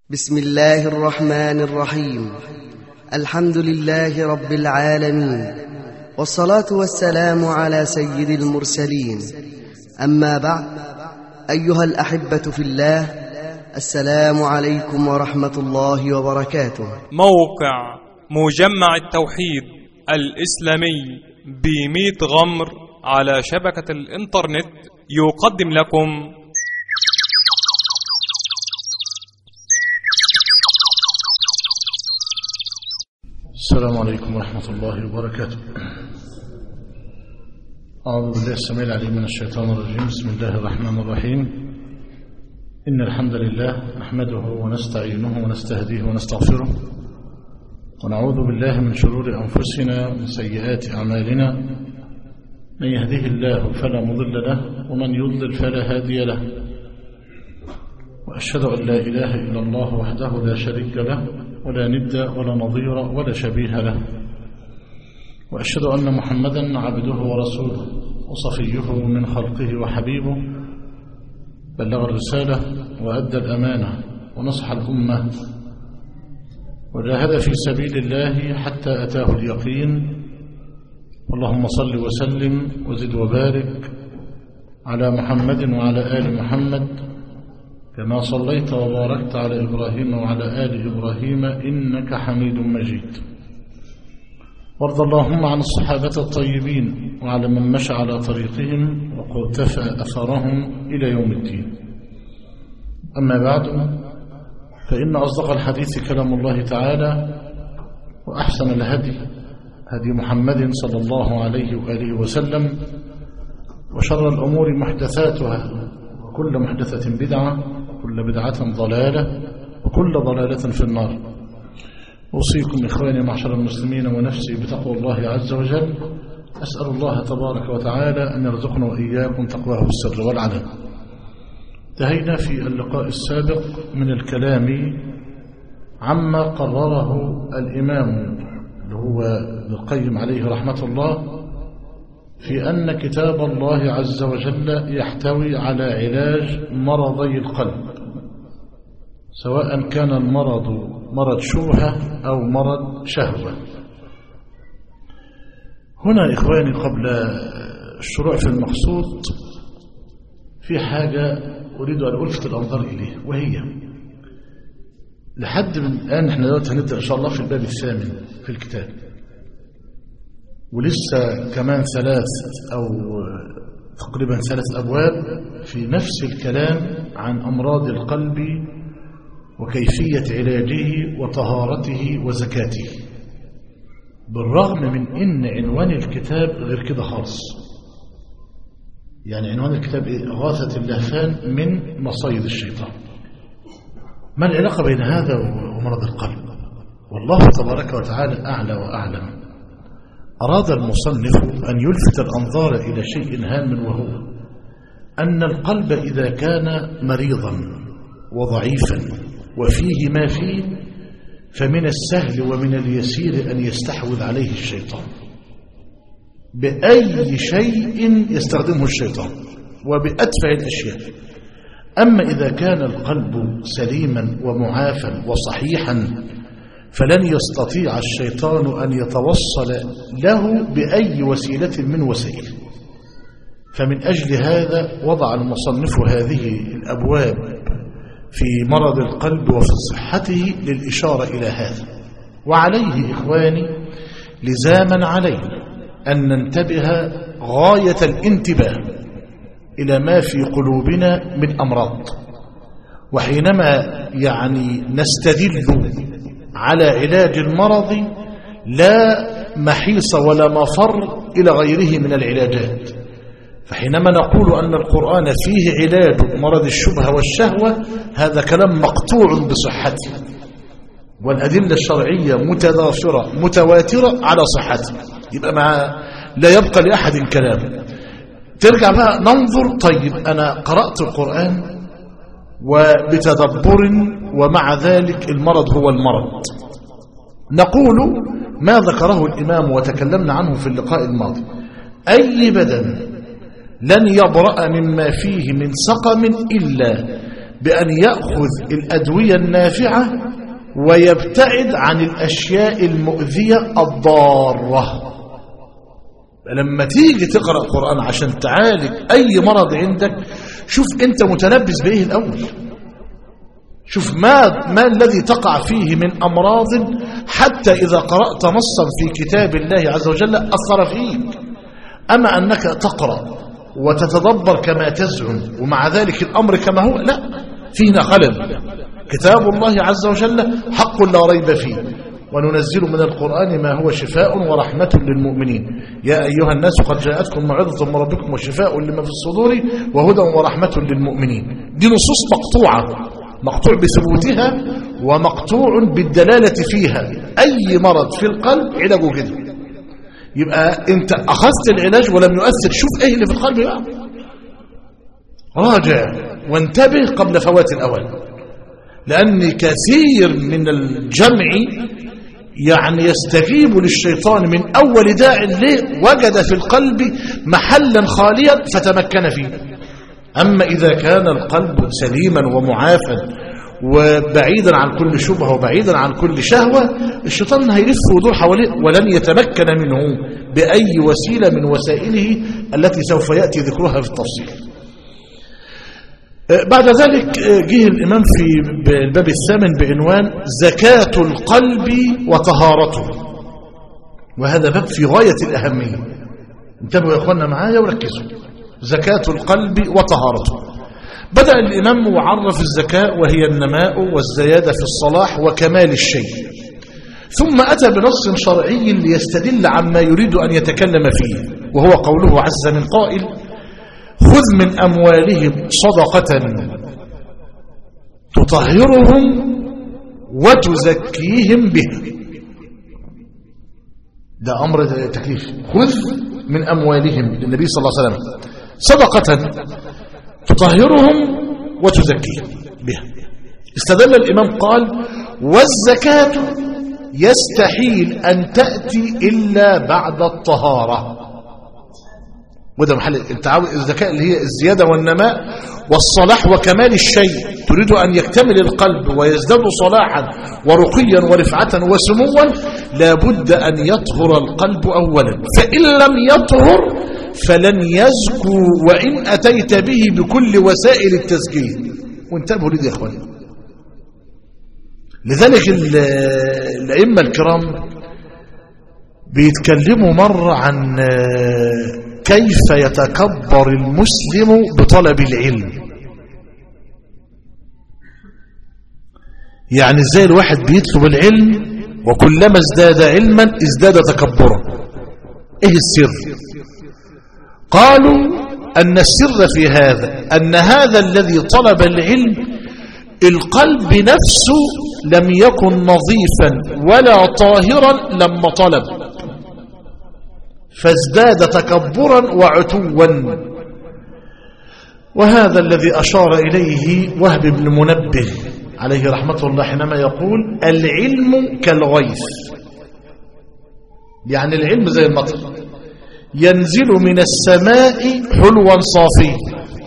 بسم الله الرحمن الرحيم الحمد لله رب العالمين والصلاة والسلام على سيد المرسلين أما بعد أيها الأحبة في الله السلام عليكم ورحمة الله وبركاته موقع مجمع التوحيد الإسلامي بميت غمر على شبكة الإنترنت يقدم لكم السلام عليكم ورحمة الله وبركاته أعوذ بالله السميع العليم من الشيطان الرجيم بسم الله الرحمن الرحيم إن الحمد لله نحمده ونستعينه ونستهديه ونستغفره ونعوذ بالله من شرور أنفسنا ومن سيئات أعمالنا من يهده الله فلا مضل له ومن يضلل فلا هادي له وأشهد أن لا إله إلا الله وحده لا شريك له ولا ند ولا نظير ولا شبيه له وأشهد أن محمدا عبده ورسوله وصفيه من خلقه وحبيبه بلغ الرسالة وأدى الأمانة ونصح الأمة وجاهد في سبيل الله حتى أتاه اليقين اللهم صل وسلم وزد وبارك على محمد وعلى آل محمد كما صليت وباركت على إبراهيم وعلى آل إبراهيم إنك حميد مجيد وارض اللهم عن الصحابة الطيبين وعلى من مشى على طريقهم وقتفى أثرهم إلى يوم الدين أما بعد فإن أصدق الحديث كلام الله تعالى وأحسن الهدي هدي محمد صلى الله عليه وآله وسلم وشر الأمور محدثاتها وكل محدثة بدعة وكل بدعة ضلالة وكل ضلالة في النار أوصيكم إخواني معشر المسلمين ونفسي بتقوى الله عز وجل أسأل الله تبارك وتعالى أن يرزقنا وإياكم تقواه بالسر والعلن انتهينا في اللقاء السابق من الكلام عما قرره الإمام اللي هو ابن القيم عليه رحمة الله في أن كتاب الله عز وجل يحتوي على علاج مرضي القلب سواء كان المرض مرض شبهة أو مرض شهوة هنا إخواني قبل الشروع في المقصود في حاجة أريد أن ألفت الأنظار إليه وهي لحد من الآن احنا دلوقتي هنبدأ إن شاء الله في الباب الثامن في الكتاب ولسه كمان ثلاث أو تقريبا ثلاث أبواب في نفس الكلام عن أمراض القلب وكيفية علاجه وطهارته وزكاته بالرغم من إن عنوان الكتاب غير كده خالص يعني عنوان الكتاب إيه؟ غاثة اللهفان من مصايد الشيطان ما العلاقة بين هذا ومرض القلب والله تبارك وتعالى أعلى وأعلم أراد المصنف أن يلفت الأنظار إلى شيء هام وهو أن القلب إذا كان مريضا وضعيفا وفيه ما فيه فمن السهل ومن اليسير أن يستحوذ عليه الشيطان بأي شيء يستخدمه الشيطان وبأدفع الأشياء أما إذا كان القلب سليما ومعافا وصحيحا فلن يستطيع الشيطان أن يتوصل له بأي وسيلة من وسائل فمن أجل هذا وضع المصنف هذه الأبواب في مرض القلب وفي صحته للإشارة إلى هذا وعليه إخواني لزاما علينا أن ننتبه غاية الانتباه إلى ما في قلوبنا من أمراض وحينما يعني نستدل على علاج المرض لا محيص ولا مفر إلى غيره من العلاجات فحينما نقول أن القرآن فيه علاج مرض الشبهة والشهوة هذا كلام مقطوع بصحته والأدلة الشرعية متضافرة متواترة على صحته يبقى مع لا يبقى لأحد كلام ترجع بقى ننظر طيب أنا قرأت القرآن وبتدبر ومع ذلك المرض هو المرض نقول ما ذكره الإمام وتكلمنا عنه في اللقاء الماضي أي بدن لن يبرأ مما فيه من سقم إلا بأن يأخذ الأدوية النافعة ويبتعد عن الأشياء المؤذية الضارة لما تيجي تقرأ القرآن عشان تعالج أي مرض عندك شوف أنت متلبس بإيه الأول شوف ما, ما الذي تقع فيه من أمراض حتى إذا قرأت نصا في كتاب الله عز وجل أثر فيك أما أنك تقرأ وتتدبر كما تزعم ومع ذلك الأمر كما هو لا فينا خلل كتاب الله عز وجل حق لا ريب فيه وننزل من القرآن ما هو شفاء ورحمة للمؤمنين يا أيها الناس قد جاءتكم موعظة من ربكم وشفاء لما في الصدور وهدى ورحمة للمؤمنين دي نصوص مقطوعة مقطوع بثبوتها ومقطوع بالدلالة فيها أي مرض في القلب علاجه كده يبقى انت أخذت العلاج ولم يؤثر شوف ايه اللي في القلب بقى راجع وانتبه قبل فوات الأوان لأن كثير من الجمع يعني يستجيب للشيطان من أول داع ليه وجد في القلب محلا خاليا فتمكن فيه أما إذا كان القلب سليما ومعافا وبعيدا عن كل شبهة وبعيدا عن كل شهوة الشيطان هيلف ويدور حواليه ولن يتمكن منه بأي وسيلة من وسائله التي سوف يأتي ذكرها في التفصيل بعد ذلك جه الإمام في الباب الثامن بعنوان زكاة القلب وطهارته وهذا باب في غاية الأهمية انتبهوا يا أخوانا معايا وركزوا زكاة القلب وطهارته بدأ الإمام وعرف الزكاة وهي النماء والزيادة في الصلاح وكمال الشيء ثم أتى بنص شرعي ليستدل عما يريد أن يتكلم فيه وهو قوله عز من قائل خذ من أموالهم صدقة تطهرهم وتزكيهم بها ده أمر تكليف خذ من أموالهم للنبي صلى الله عليه وسلم صدقة تطهرهم وتزكيهم بها استدل الإمام قال والزكاة يستحيل أن تأتي إلا بعد الطهارة وده محل انت عاوز الذكاء اللي هي الزيادة والنماء والصلاح وكمال الشيء تريد أن يكتمل القلب ويزداد صلاحا ورقيا ورفعة وسموا لابد أن يطهر القلب أولا فإن لم يطهر فلن يزكو وإن أتيت به بكل وسائل التزكية وانتبهوا لدي يا أخواني لذلك الأئمة الكرام بيتكلموا مرة عن كيف يتكبر المسلم بطلب العلم يعني ازاي الواحد بيطلب العلم وكلما ازداد علما ازداد تكبرا ايه السر قالوا ان السر في هذا ان هذا الذي طلب العلم القلب نفسه لم يكن نظيفا ولا طاهرا لما طلب فازداد تكبرا وعتوا وهذا الذي أشار إليه وهب بن منبه عليه رحمة الله حينما يقول العلم كالغيث يعني العلم زي المطر ينزل من السماء حلوا صافيا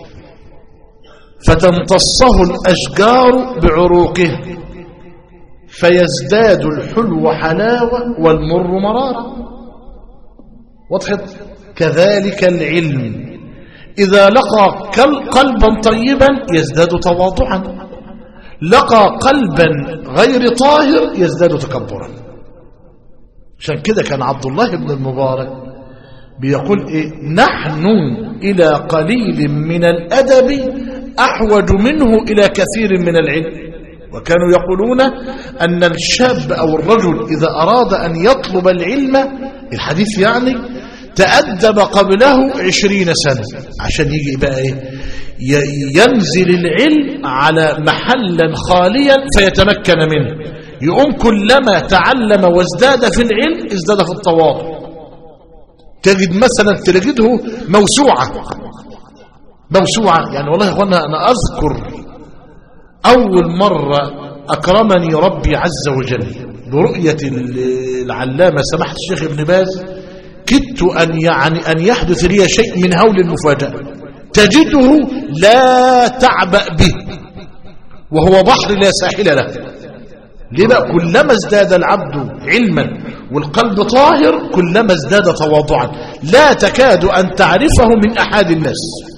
فتمتصه الأشجار بعروقه فيزداد الحلو حلاوة والمر مرارا وضحت كذلك العلم إذا لقى قلبا طيبا يزداد تواضعا لقى قلبا غير طاهر يزداد تكبرا عشان كده كان عبد الله بن المبارك بيقول إيه نحن إلى قليل من الأدب أحوج منه إلى كثير من العلم وكانوا يقولون أن الشاب أو الرجل إذا أراد أن يطلب العلم الحديث يعني تأدب قبله عشرين سنة عشان يجي بقى إيه ينزل العلم على محلا خاليا فيتمكن منه يقوم كلما تعلم وازداد في العلم ازداد في التواضع تجد مثلا تجده موسوعة موسوعة يعني والله يا اخوانا أنا أذكر أول مرة أكرمني ربي عز وجل برؤية العلامة سماحة الشيخ ابن باز كدت أن, يعني أن يحدث لي شيء من هول المفاجأة تجده لا تعبأ به وهو بحر لا ساحل له ليه بقى كلما ازداد العبد علما والقلب طاهر كلما ازداد تواضعا لا تكاد أن تعرفه من أحد الناس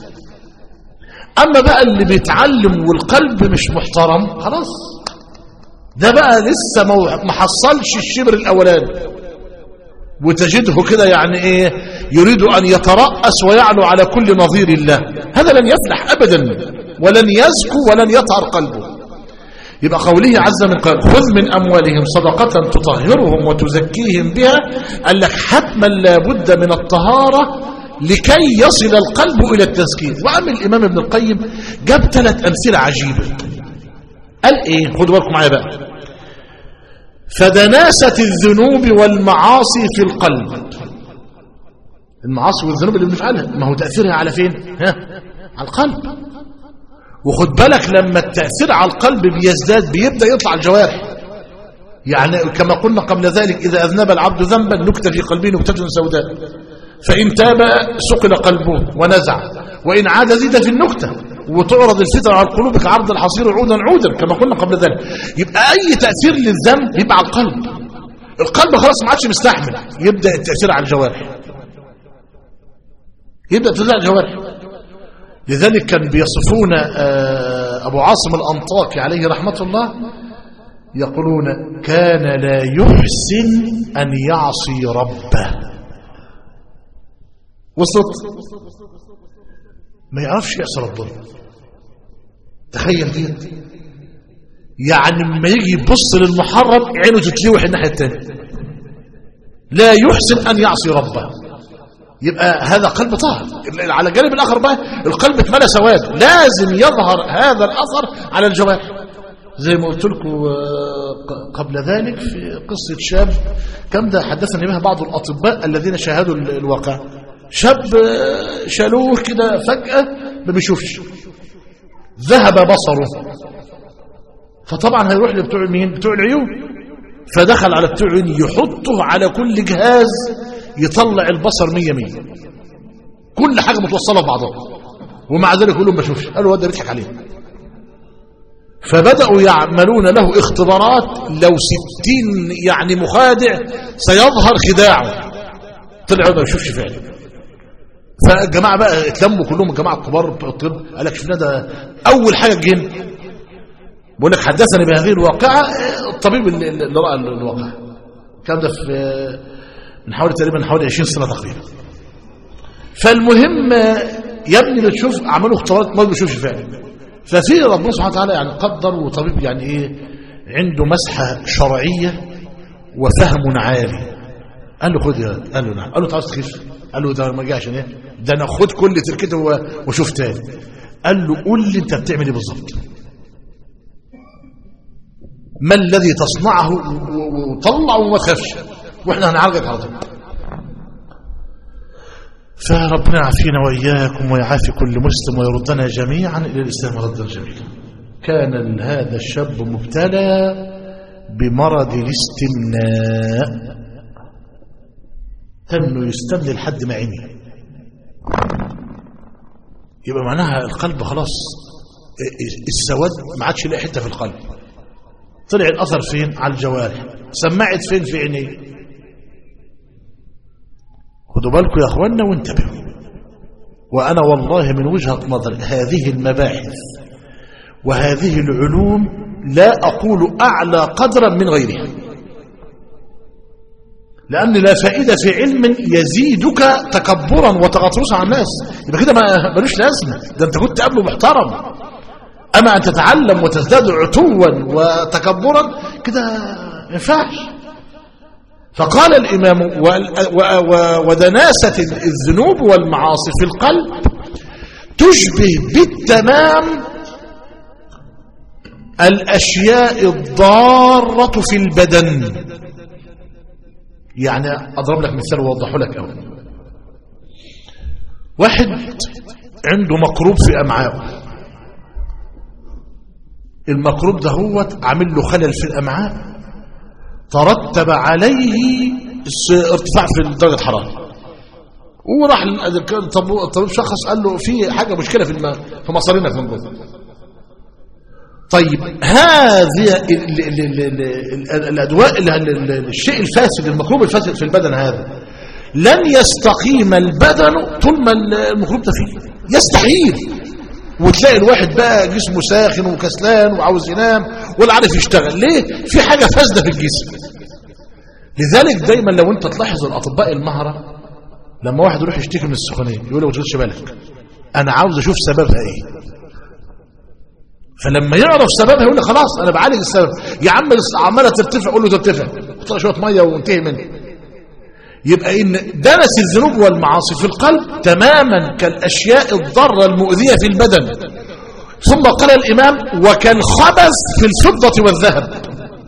أما بقى اللي بيتعلم والقلب مش محترم خلاص ده بقى لسه ما حصلش الشبر الأولاني وتجده كده يعني ايه يريد ان يترأس ويعلو على كل نظير الله هذا لن يفلح ابدا ولن يزكو ولن يطهر قلبه يبقى قوله عز من قال خذ من أموالهم صدقة تطهرهم وتزكيهم بها قال لك حتما لابد من الطهارة لكي يصل القلب إلى التزكية وعمل الإمام ابن القيم جاب ثلاث أمثلة عجيبة قال إيه خدوا بالكم معايا بقى فدناسة الذنوب والمعاصي في القلب المعاصي والذنوب اللي بنفعلها ما هو تأثيرها على فين ها؟ على القلب وخد بالك لما التأثير على القلب بيزداد بيبدأ يطلع الجوارح يعني كما قلنا قبل ذلك إذا أذنب العبد ذنبا نكتة في قلبه نكتة سوداء فإن تاب سقل قلبه ونزع وإن عاد زيد في النكتة وتعرض الفتن على القلوب كعرض الحصير عودا عودا كما قلنا قبل ذلك يبقى أي تأثير للذنب يبقى على القلب القلب خلاص ما عادش مستحمل يبدأ التأثير على الجوارح يبدأ التأثير على الجوارح لذلك كان بيصفون أبو عاصم الأنطاكي عليه رحمة الله يقولون كان لا يحسن أن يعصي ربه وسط ما يعرفش يعصي ربنا تخيل دي يعني لما يجي يبص للمحرم عينه تتلوح الناحية الثانية لا يحسن أن يعصي ربه يبقى هذا قلب طاهر على الجانب الآخر بقى القلب اتملى سواد لازم يظهر هذا الأثر على الجوارح زي ما قلت لكم قبل ذلك في قصة شاب كم ده حدثني بها بعض الأطباء الذين شاهدوا الواقع شاب شالوه كده فجأة ما بيشوفش ذهب بصره فطبعا هيروح لبتوع مين بتوع العيون فدخل على بتوع العيون يحطه على كل جهاز يطلع البصر مية مية كل حاجة متوصلة ببعضها ومع ذلك كلهم ما شوفش قالوا ده بيضحك عليه فبدأوا يعملون له اختبارات لو ستين يعني مخادع سيظهر خداعه طلعوا ما يشوفش فعلا فالجماعة بقى اتلموا كلهم الجماعة الكبار بتوع الطب قال لك شفنا ده أول حاجة الجن بقول لك حدثني بهذه الواقعة الطبيب اللي, اللي رأى الواقع كان ده في من حوالي تقريبا حوالي 20 سنة تقريبا فالمهم يا ابني بتشوف عملوا اختبارات ما بيشوفش فعلا ففي ربنا سبحانه وتعالى يعني قدر وطبيب يعني ايه عنده مسحة شرعية وفهم عالي قال له خد يا قال له نعم قال له انت عاوز تخف قال له ده ما جاش ايه ده انا خد كل تركته وشوف تاني قال له قول لي انت بتعمل ايه بالظبط ما الذي تصنعه وطلع وما تخافش واحنا هنعالجك على طول فربنا يعافينا واياكم ويعافي كل مسلم ويردنا جميعا الى الاسلام ردا جميلا كان هذا الشاب مبتلى بمرض الاستمناء انه يستمني لحد ما عمي يبقى معناها القلب خلاص السواد ما عادش لاقي حته في القلب طلع الاثر فين على الجوارح سمعت فين في عينيه خدوا بالكم يا اخوانا وانتبهوا وانا والله من وجهه نظر هذه المباحث وهذه العلوم لا اقول اعلى قدرا من غيرها لأن لا فائدة في علم يزيدك تكبرا وتغطرسا على الناس يبقى كده ما ملوش لازمة ده أنت كنت قبله محترم أما أن تتعلم وتزداد عتوا وتكبرا كده ما ينفعش فقال الإمام ودناسة الذنوب والمعاصي في القلب تشبه بالتمام الأشياء الضارة في البدن يعني أضرب لك مثال ووضحه لك أول واحد عنده مكروب في أمعائه المكروب ده هو عامل له خلل في الأمعاء ترتب عليه ارتفاع في درجة الحرارة وراح الطبيب شخص قال له في حاجة مشكلة في الماء في مصارينك من جوه طيب هذه ال- ال- ال- ال- ال- الأدواء ال- ال- ال- الشيء الفاسد الميكروب الفاسد في البدن هذا لن يستقيم البدن طول ما الميكروب ده فيه يستحيل وتلاقي الواحد بقى جسمه ساخن وكسلان وعاوز ينام ولا عارف يشتغل ليه في حاجة فاسدة في الجسم لذلك دايما لو انت تلاحظ الاطباء المهرة لما واحد يروح يشتكي من السخونيه يقول له ما تشغلش بالك انا عاوز اشوف سببها ايه فلما يعرف سببها يقول لي خلاص انا بعالج السبب يا عم عماله ترتفع قول له ترتفع حط لها شويه ميه وانتهي منها يبقى ان دنس الذنوب والمعاصي في القلب تماما كالاشياء الضاره المؤذيه في البدن ثم قال الامام وكالخبث في الفضه والذهب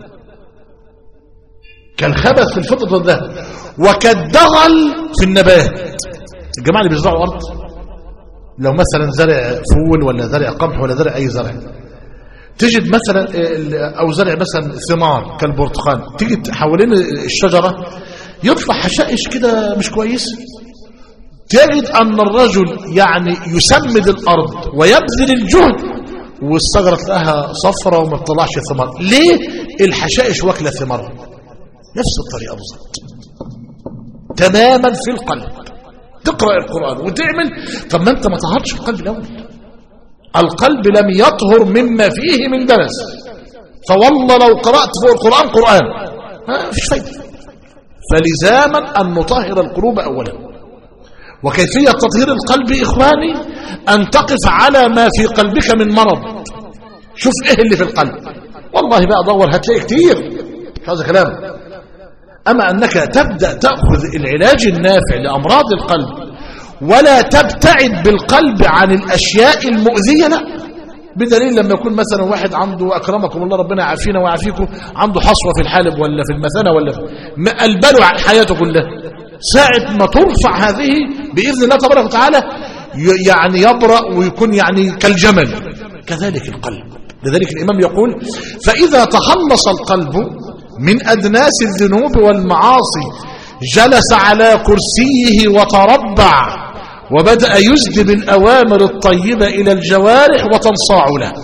كالخبث في الفضه والذهب وكالدغل في النبات الجماعه اللي بيزرعوا ارض لو مثلا زرع فول ولا زرع قمح ولا زرع اي زرع تجد مثلا او زرع مثلا ثمار كالبرتقال تيجي حوالين الشجره يطلع حشائش كده مش كويس تجد ان الرجل يعني يسمد الارض ويبذل الجهد والشجره تلاقيها صفرة وما بتطلعش ثمار ليه الحشائش واكله ثمار نفس الطريقه بالظبط تماما في القلب تقرا القران وتعمل طب ما انت ما طهرتش القلب الاول القلب لم يطهر مما فيه من دنس فوالله لو قرات فوق القران قران ما فيش فايده فلزاما ان نطهر القلوب اولا وكيفيه تطهير القلب اخواني ان تقف على ما في قلبك من مرض شوف ايه اللي في القلب والله بقى دور هتلاقي كتير هذا كلام أما أنك تبدأ تأخذ العلاج النافع لأمراض القلب ولا تبتعد بالقلب عن الأشياء المؤذية لا بدليل لما يكون مثلا واحد عنده أكرمكم الله ربنا يعافينا ويعافيكم عنده حصوة في الحالب ولا في المثانة ولا في قلبله عن حياته كلها ساعة ما ترفع هذه بإذن الله تبارك وتعالى يعني يبرأ ويكون يعني كالجمل كذلك القلب لذلك الإمام يقول فإذا تخلص القلب من أدناس الذنوب والمعاصي جلس على كرسيه وتربع وبدأ يجذب الأوامر الطيبة إلى الجوارح وتنصاع له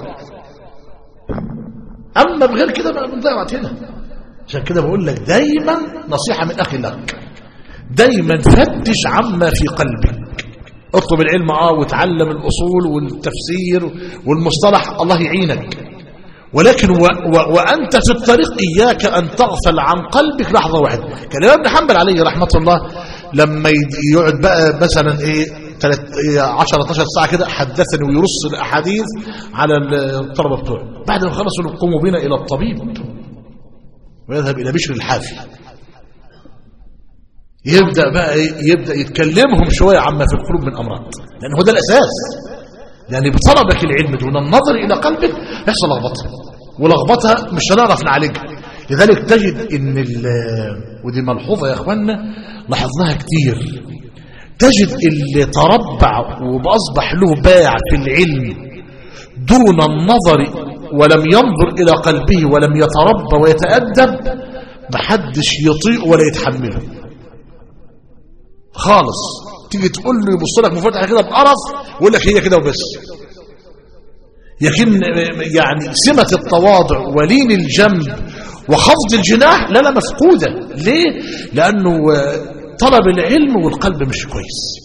أما بغير كده بقى بنضيع وقتنا عشان كده بقول لك دايما نصيحة من أخي لك دايما فتش عما في قلبك اطلب العلم اه وتعلم الأصول والتفسير والمصطلح الله يعينك ولكن و و وأنت في الطريق إياك أن تغفل عن قلبك لحظة واحدة كان الإمام ابن حنبل عليه رحمة الله لما يقعد بقى مثلا إيه 10 12 ساعة كده حدثني ويرص الأحاديث على الطلبة بتوعه بعد ما خلصوا قوموا بنا إلى الطبيب ويذهب إلى بشر الحافي يبدأ بقى يبدأ يتكلمهم شوية عما في القلوب من أمراض لأن هو ده الأساس يعني بطلبك العلم دون النظر إلى قلبك يحصل لخبطة ولخبطها مش هنعرف نعالجها لذلك تجد ان ودي ملحوظة يا اخوانا لاحظناها كتير تجد اللي تربع وبأصبح له باع في العلم دون النظر ولم ينظر إلى قلبه ولم يتربى ويتأدب محدش يطيق ولا يتحمله خالص تيجي تقول له يبص لك مفتح كده بقرف ويقول لك هي كده وبس لكن يعني سمة التواضع ولين الجنب وخفض الجناح لا لا مفقودة ليه؟ لأنه طلب العلم والقلب مش كويس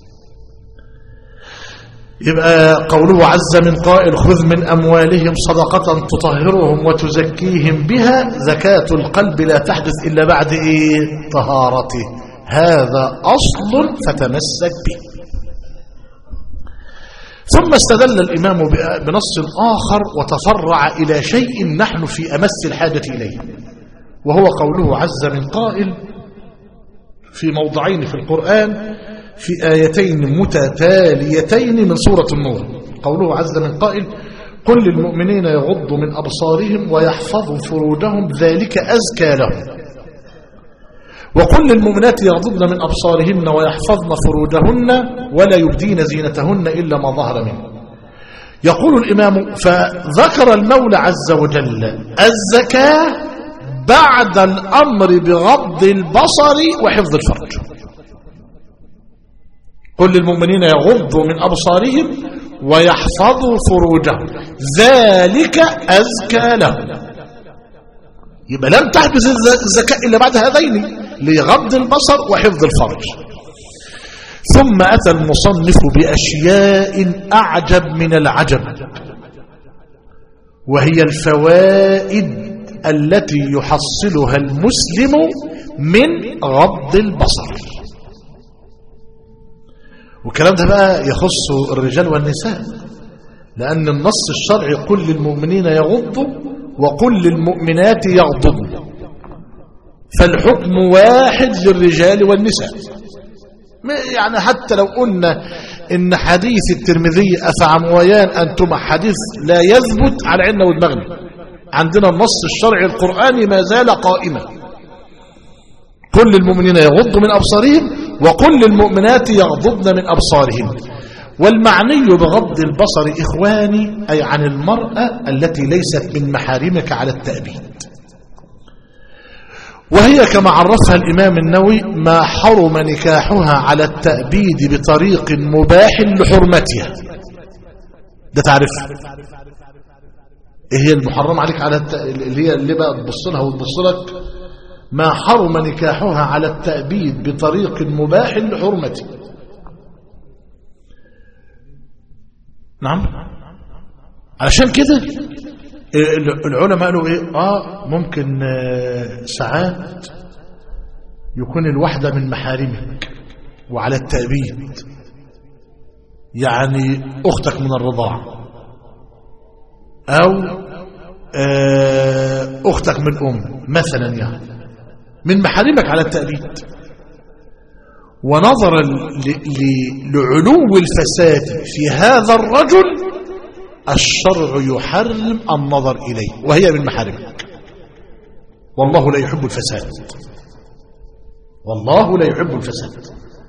يبقى قوله عز من قائل خذ من أموالهم صدقة تطهرهم وتزكيهم بها زكاة القلب لا تحدث إلا بعد إيه؟ طهارته هذا أصل فتمسك به ثم استدل الإمام بنص آخر وتفرع إلى شيء نحن في أمس الحاجة إليه وهو قوله عز من قائل في موضعين في القرآن في آيتين متتاليتين من سورة النور قوله عز من قائل قل للمؤمنين يغضوا من أبصارهم ويحفظوا فروجهم ذلك أزكى لهم وكل المؤمنات يغضضن من أبصارهن ويحفظن فروجهن ولا يبدين زينتهن إلا ما ظهر منه يقول الإمام فذكر المولى عز وجل الزكاة بعد الأمر بغض البصر وحفظ الفرج كل المؤمنين يغضوا من أبصارهم ويحفظوا فروجهم ذلك أزكى لهم يبقى لم تحدث الزكاة إلا بعد هذين لغض البصر وحفظ الفرج ثم أتى المصنف بأشياء أعجب من العجب وهي الفوائد التي يحصلها المسلم من غض البصر والكلام ده بقى يخص الرجال والنساء لأن النص الشرعي قل للمؤمنين يغضوا وقل للمؤمنات يغضبن فالحكم واحد للرجال والنساء يعني حتى لو قلنا ان حديث الترمذي افعمويان انتم حديث لا يثبت على عنا ودماغنا عندنا النص الشرعي القرآني ما زال قائما كل المؤمنين يغضوا من أبصارهم وكل المؤمنات يغضضن من أبصارهم والمعني بغض البصر إخواني أي عن المرأة التي ليست من محارمك على التأبيد وهي كما عرفها الإمام النووي ما حرم نكاحها على التأبيد بطريق مباح لحرمتها ده تعرف ايه هي المحرم عليك على الت... اللي هي اللي بقى تبص لها وتبص لك ما حرم نكاحها على التأبيد بطريق مباح لحرمته نعم علشان كده العلماء قالوا ايه اه ممكن آه ساعات يكون الواحدة من محارمك وعلى التأبيد يعني اختك من الرضاعة او آه اختك من ام مثلا يعني من محارمك على التأبيد ونظرا لعلو الفساد في هذا الرجل الشرع يحرم النظر إليه وهي من محارمك والله لا يحب الفساد والله لا يحب الفساد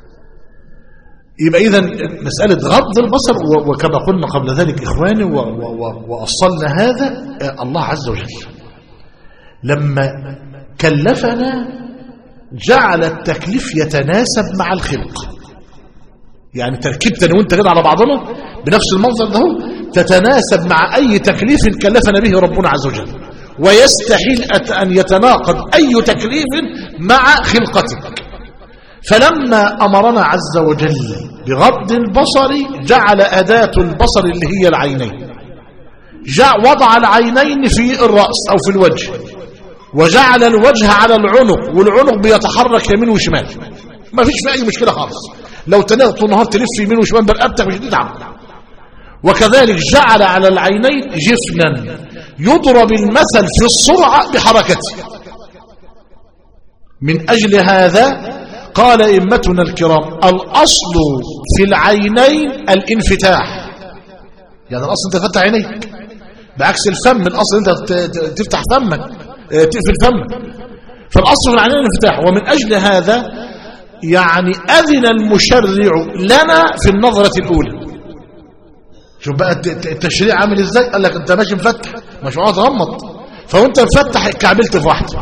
يبقى إذا مسألة غض البصر وكما قلنا قبل ذلك إخواني وأصلنا هذا الله عز وجل لما كلفنا جعل التكليف يتناسب مع الخلق يعني تركيبتنا وانت كده على بعضنا بنفس المنظر ده تتناسب مع أي تكليف كلفنا به ربنا عز وجل ويستحيل أن يتناقض أي تكليف مع خلقتك فلما أمرنا عز وجل بغض البصر جعل أداة البصر اللي هي العينين جاء وضع العينين في الرأس أو في الوجه وجعل الوجه على العنق والعنق بيتحرك يمين وشمال ما فيش في أي مشكلة خالص لو تنهت طول النهار تلف يمين وشمال برقبتك مش هتتعب وكذلك جعل على العينين جفنا يضرب المثل في السرعة بحركته من أجل هذا قال إمتنا الكرام الأصل في العينين الانفتاح يعني الأصل أنت تفتح عينيك بعكس الفم الأصل أنت تفتح فمك تقفل فمك فالأصل في العينين الانفتاح ومن أجل هذا يعني أذن المشرع لنا في النظرة الأولى شوف بقى التشريع عامل ازاي قال لك انت ماشي مفتح مش عاوز تغمض فوانت مفتح كعبلت في واحده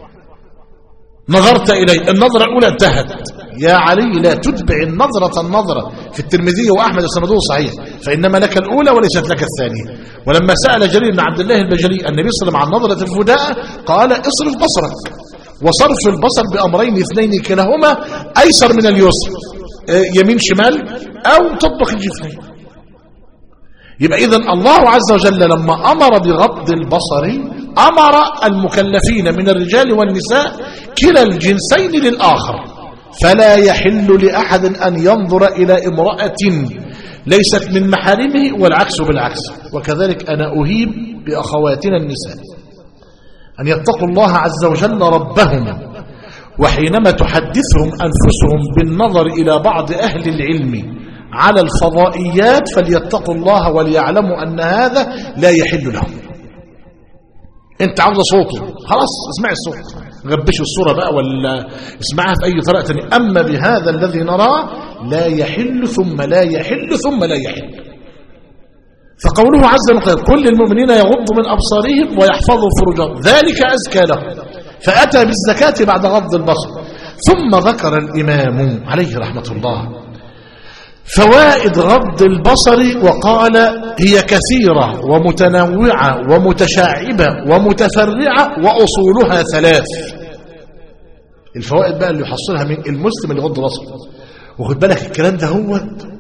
نظرت إليه النظرة الأولى انتهت يا علي لا تتبع النظرة النظرة في الترمذي وأحمد السندوه صحيح فإنما لك الأولى وليست لك الثانية ولما سأل جرير بن عبد الله البجلي النبي صلى الله عليه وسلم عن نظرة الفداء قال اصرف بصرك وصرف البصر بأمرين اثنين كلاهما أيسر من اليسر يمين شمال أو تطبخ الجفنين يبقى إذن الله عز وجل لما أمر بغض البصر أمر المكلفين من الرجال والنساء كلا الجنسين للآخر فلا يحل لأحد أن ينظر إلى امرأة ليست من محارمه والعكس بالعكس وكذلك أنا أهيب بأخواتنا النساء أن يتقوا الله عز وجل ربهم وحينما تحدثهم أنفسهم بالنظر إلى بعض أهل العلم على الفضائيات فليتقوا الله وليعلموا أن هذا لا يحل لهم انت عاوز صوته خلاص اسمعي الصوت غبش الصورة بقى ولا اسمعها في أي طريقة تانية أما بهذا الذي نراه لا يحل ثم لا يحل ثم لا يحل فقوله عز وجل كل المؤمنين يغضوا من أبصارهم ويحفظوا فروجهم ذلك أزكى لهم فأتى بالزكاة بعد غض البصر ثم ذكر الإمام عليه رحمة الله فوائد غض البصر وقال هي كثيرة ومتنوعة ومتشعبة ومتفرعة وأصولها ثلاث الفوائد بقى اللي يحصلها من المسلم اللي غض بصره وخد بالك الكلام ده هو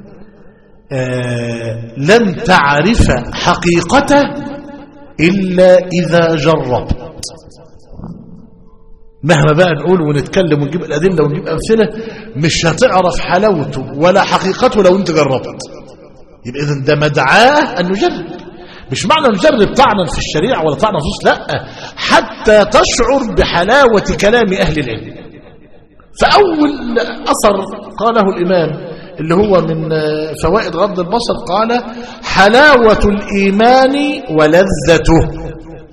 آه لن تعرف حقيقته إلا إذا جربت مهما بقى نقول ونتكلم ونجيب الأدلة ونجيب أمثلة مش هتعرف حلاوته ولا حقيقته لو انت جربت يبقى إذن ده مدعاه أن نجرب مش معنى نجرب طعنا في الشريعة ولا طعنا نصوص لا حتى تشعر بحلاوة كلام أهل العلم فأول أثر قاله الإمام اللي هو من فوائد غض البصر قال حلاوة الإيمان ولذته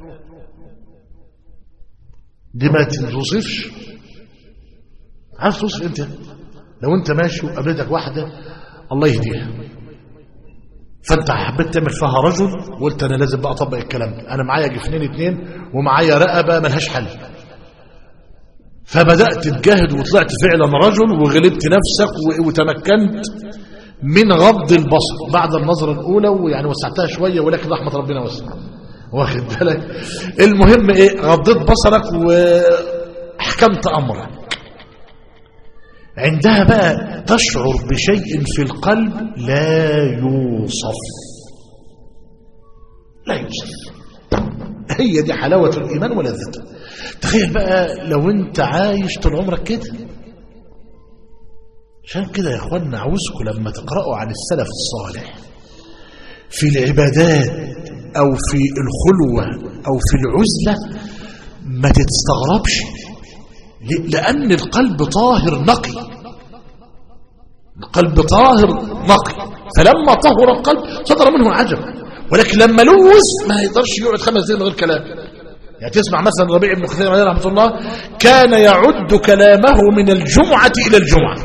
دي ما توصفش عارف توصف انت لو انت ماشي وقابلتك واحدة الله يهديها فانت حبيت تعمل فيها رجل وقلت انا لازم بقى اطبق الكلام ده انا معايا جفنين اتنين ومعايا رقبه ملهاش حل فبدات تجاهد وطلعت فعلا رجل وغلبت نفسك وتمكنت من غض البصر بعد النظره الاولى ويعني وسعتها شويه ولكن رحمه ربنا وسع واخد بالك المهم ايه غضيت بصرك واحكمت امرك عندها بقى تشعر بشيء في القلب لا يوصف لا يوصف هي دي حلاوة الإيمان ولذته تخيل بقى لو انت عايش طول عمرك كده عشان كده يا اخوانا عاوزكم لما تقرأوا عن السلف الصالح في العبادات أو في الخلوة أو في العزلة ما تتستغربش لأن القلب طاهر نقي القلب طاهر نقي فلما طهر القلب صدر منه العجب ولكن لما لوث ما يقدرش يقعد خمس دقايق من غير كلام يعني تسمع مثلا ربيع بن كثير عليه رحمه الله كان يعد كلامه من الجمعة إلى الجمعة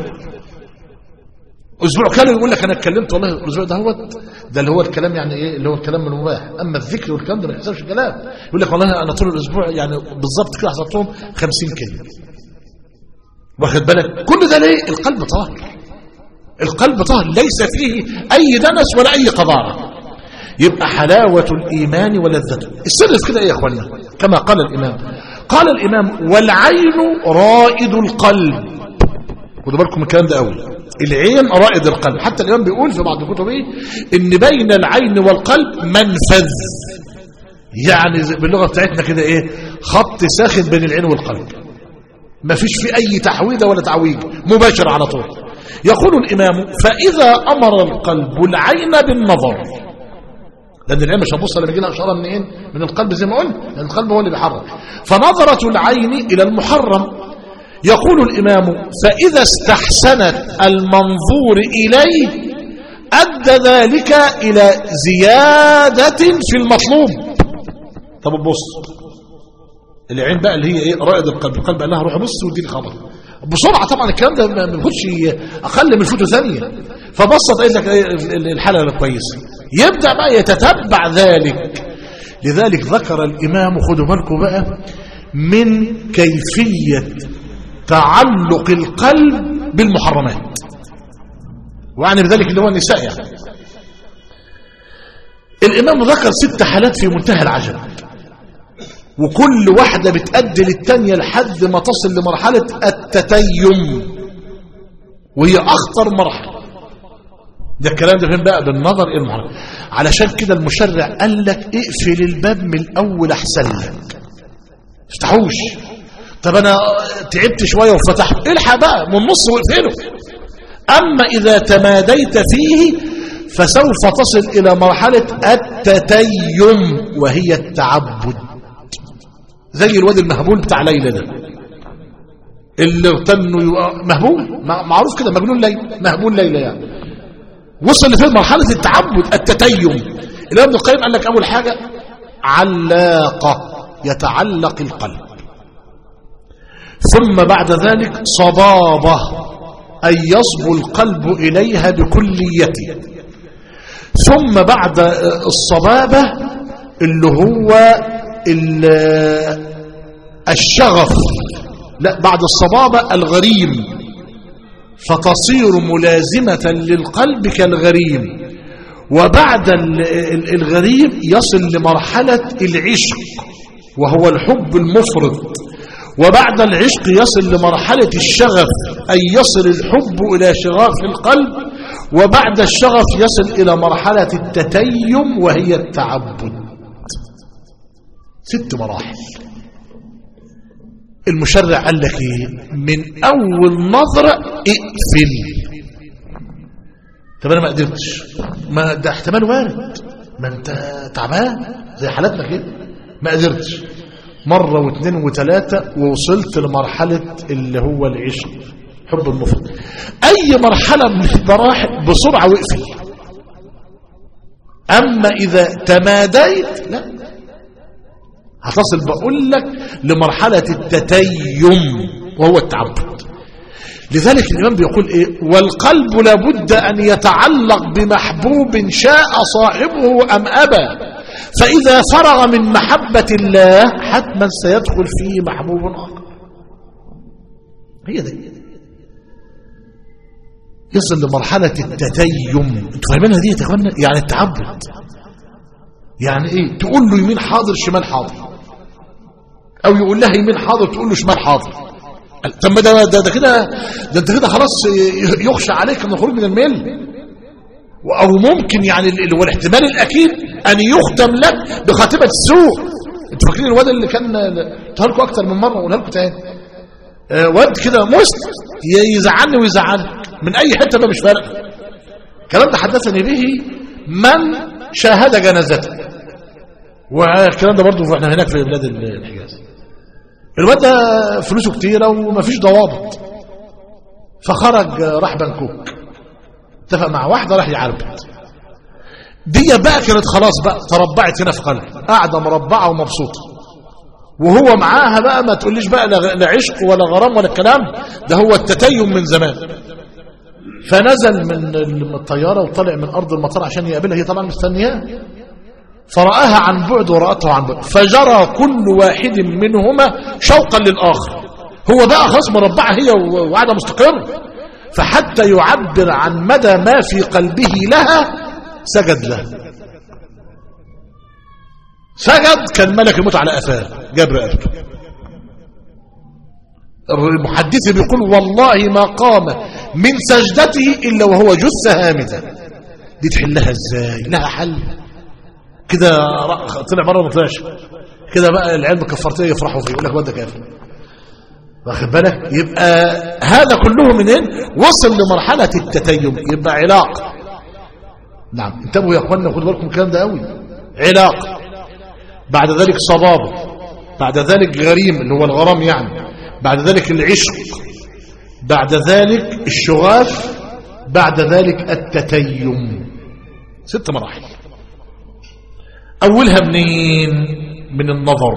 اسبوع كامل يقول لك انا اتكلمت والله الاسبوع ده هو ده اللي هو الكلام يعني ايه اللي هو الكلام المباح اما الذكر والكلام ده ما يحسبش كلام يقول لك والله انا طول الاسبوع يعني بالظبط كده حصلتهم 50 كلمه واخد بالك كل ده ليه القلب طاهر القلب طاهر ليس فيه اي دنس ولا اي قذاره يبقى حلاوه الايمان ولذته السر في كده ايه يا اخوانا كما قال الامام قال الامام والعين رائد القلب خدوا بالكم من الكلام ده قوي العين رائد القلب حتى الإمام بيقول في بعض كتبه إن بين العين والقلب منفذ يعني باللغة بتاعتنا كده إيه خط ساخن بين العين والقلب ما فيش في أي تحويدة ولا تعويج مباشر على طول يقول الإمام فإذا أمر القلب العين بالنظر لأن العين مش هتبص لما يجي لها إشارة منين من القلب زي ما قلنا لأن القلب هو اللي بيحرك فنظرة العين إلى المحرم يقول الإمام فإذا استحسنت المنظور إليه أدى ذلك إلى زيادة في المطلوب طب بص العين بقى اللي هي ايه رائد القلب القلب قال لها روح بص ودي خبر بسرعة طبعا الكلام ده ما بياخدش أقل من فوتو ثانية فبسط قال لك الحالة الكويسة يبدأ بقى يتتبع ذلك لذلك ذكر الإمام خدوا بالكم بقى من كيفية تعلق القلب بالمحرمات وعني بذلك اللي هو النساء يعني الإمام ذكر ست حالات في منتهى العجب وكل واحدة بتأدي للتانية لحد ما تصل لمرحلة التتيم وهي أخطر مرحلة ده الكلام ده فين بقى بالنظر إلى المحرم علشان كده المشرع قال لك اقفل الباب من الأول أحسن لك افتحوش طب انا تعبت شويه وفتحت الحق بقى من النص واقفله اما اذا تماديت فيه فسوف تصل الى مرحله التتيم وهي التعبد زي الواد المهبول بتاع ليلى ده اللي اغتنوا مهبول معروف كده مجنون ليلى مهبول ليلى يعني وصل لفين مرحله التعبد التتيم الامام ابن القيم قال لك اول حاجه علاقه يتعلق القلب ثم بعد ذلك صبابة أي يصبو القلب إليها بكليته ثم بعد الصبابة اللي هو الشغف لا بعد الصبابة الغريم فتصير ملازمة للقلب كالغريم وبعد ال- ال- الغريم يصل لمرحلة العشق وهو الحب المفرط وبعد العشق يصل لمرحلة الشغف أي يصل الحب إلى شغاف القلب وبعد الشغف يصل إلى مرحلة التتيم وهي التعبد ست مراحل المشرع قال لك ايه من اول نظرة اقفل طب انا ما قدرتش ما ده احتمال وارد ما انت تعبان زي حالتنا كده ما قدرتش مرة واثنين وثلاثة ووصلت لمرحلة اللي هو العشق حب المفرد اي مرحلة من المراحل بسرعة واقفل اما اذا تماديت لا هتصل بقول لك لمرحلة التتيم وهو التعبد لذلك الإمام بيقول إيه والقلب لابد أن يتعلق بمحبوب شاء صاحبه أم أبى فإذا فرغ من محبة الله حتما سيدخل فيه محبوب آخر هي دي يصل لمرحلة التتيم انتوا فاهمينها دي يا اخوانا يعني التعبد يعني ايه تقول له يمين حاضر شمال حاضر او يقول لها يمين حاضر تقول له شمال حاضر طب ما ده ده, ده كده ده انت كده خلاص يخشى عليك من الخروج من المل او ممكن يعني ال- والاحتمال الاكيد ان يختم لك بخاتمه السوء انتوا فاكرين الواد اللي كان قلتها لكم اكتر من مره وقولها لكم تاني آه، واد كده مسلم ي- يزعلني ويزعلك من اي حته بقى مش فارقه الكلام ده حدثني به من شاهد جنازته والكلام ده برضه احنا هناك في بلاد الحجاز الواد ده فلوسه كتيره ومفيش ضوابط فخرج راح بنكوك اتفق مع واحده راح يعربت دي بقى كانت خلاص بقى تربعت هنا في قلبي قاعده مربعه ومبسوطه وهو معاها بقى ما تقوليش بقى لا لا عشق ولا غرام ولا الكلام ده هو التتيم من زمان فنزل من من الطياره وطلع من ارض المطار عشان يقابلها هي طبعا مستنياه فرآها عن بعد ورأته عن بعد فجرى كل واحد منهما شوقا للآخر هو بقى خلاص مربعة هي وقاعدة مستقر فحتى يعبر عن مدى ما في قلبه لها سجد لها سجد كان ملك يموت على قفاه جاب رقبته المحدث بيقول والله ما قام من سجدته إلا وهو جثة هامدة دي تحلها ازاي لها حل كده ر- طلع بره ما طلعش كده بقى العلم كفرتيه يفرحوا فيه يقول لك واد كافر واخد بالك يبقى هذا كله منين وصل لمرحله التتيم يبقى علاقه نعم انتبهوا يا اخوانا خدوا بالكم من الكلام ده قوي علاقه بعد ذلك صبابه بعد ذلك غريم اللي هو الغرام يعني بعد ذلك العشق بعد ذلك الشغاف بعد ذلك التتيم ست مراحل أولها منين من النظر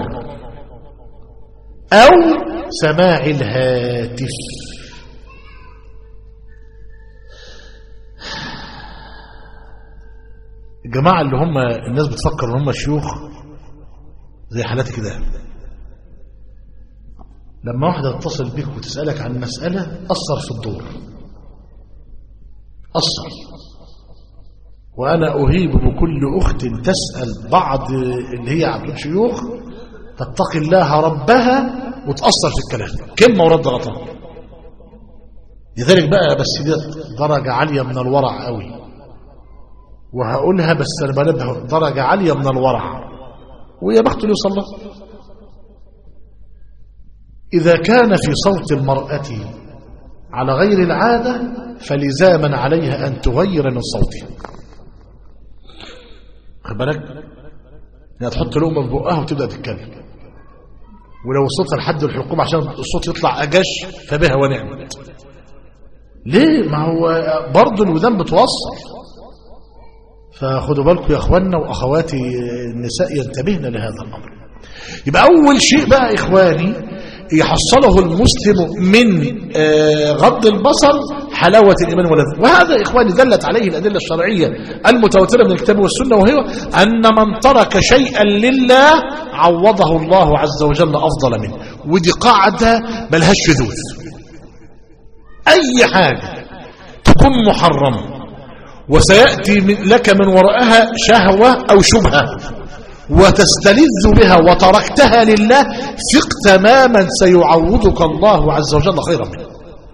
أو سماع الهاتف الجماعة اللي هم الناس بتفكر ان هم شيوخ زي حالاتي كده لما واحدة تتصل بك وتسألك عن مسألة أثر في الدور أثر وأنا أهيب بكل أخت تسأل بعض اللي هي عبد شيوخ تتقي الله ربها وتأثر في الكلام كلمة ورد غطاء لذلك بقى بس دي درجة عالية من الورع قوي وهقولها بس أنا بنبه درجة عالية من الورع ويا بخت اللي يوصل لها إذا كان في صوت المرأة على غير العادة فلزاما عليها أن تغير من صوتها خد بالك يعني تحط لقمة في بقها وتبدأ تتكلم ولو وصلت لحد الحكومة عشان الصوت يطلع أجش فبها ونعمت ليه ما هو برضه الودان بتوصل فخدوا بالكم يا اخواننا واخواتي النساء ينتبهن لهذا الامر يبقى اول شيء بقى اخواني يحصله المسلم من آه، غض البصر حلاوة الإيمان ولذة وهذا إخواني دلت عليه الأدلة الشرعية المتواترة من الكتاب والسنة وهي أن من ترك شيئا لله عوضه الله عز وجل أفضل منه ودي قاعدة ملهاش شذوذ أي حاجة تكون محرمة وسيأتي من لك من وراءها شهوة أو شبهة وتستلذ بها وتركتها لله ثق تماما سيعوضك الله عز وجل خيرا منها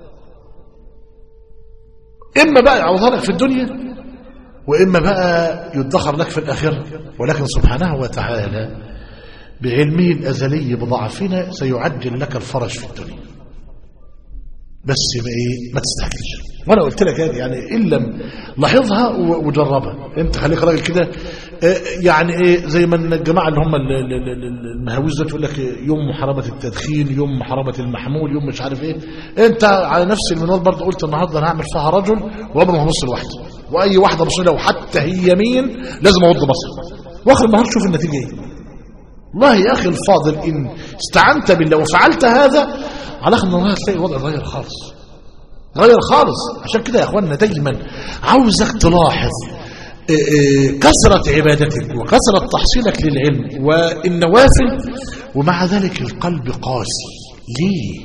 إما بقى يعوضها لك في الدنيا وإما بقى يدخر لك في الآخرة ولكن سبحانه وتعالى بعلمه الأزلي بضعفنا سيعجل لك الفرج في الدنيا بس ما ايه ما تستعجلش وانا قلت لك يعني ان لم لاحظها و- وجربها انت خليك راجل كده آه، يعني ايه زي ما الجماعه اللي هم ال- ال- ال- ال- المهاويز ده تقول لك يوم محاربه التدخين يوم محاربه المحمول يوم مش عارف ايه انت على نفس المنوال برضه قلت النهارده انا هعمل فيها رجل وعمري ما هبص لوحدي واي واحده بص لو حتى هي يمين لازم اغض بصري واخر النهار شوف النتيجه ايه والله يا اخي الفاضل ان استعنت بالله وفعلت هذا على اخر النهار هتلاقي الوضع اتغير خالص غير خالص عشان كده يا اخوانا دايما عاوزك تلاحظ إيه إيه كثرة عبادتك وكثرة تحصيلك للعلم والنوافل ومع ذلك القلب قاسي ليه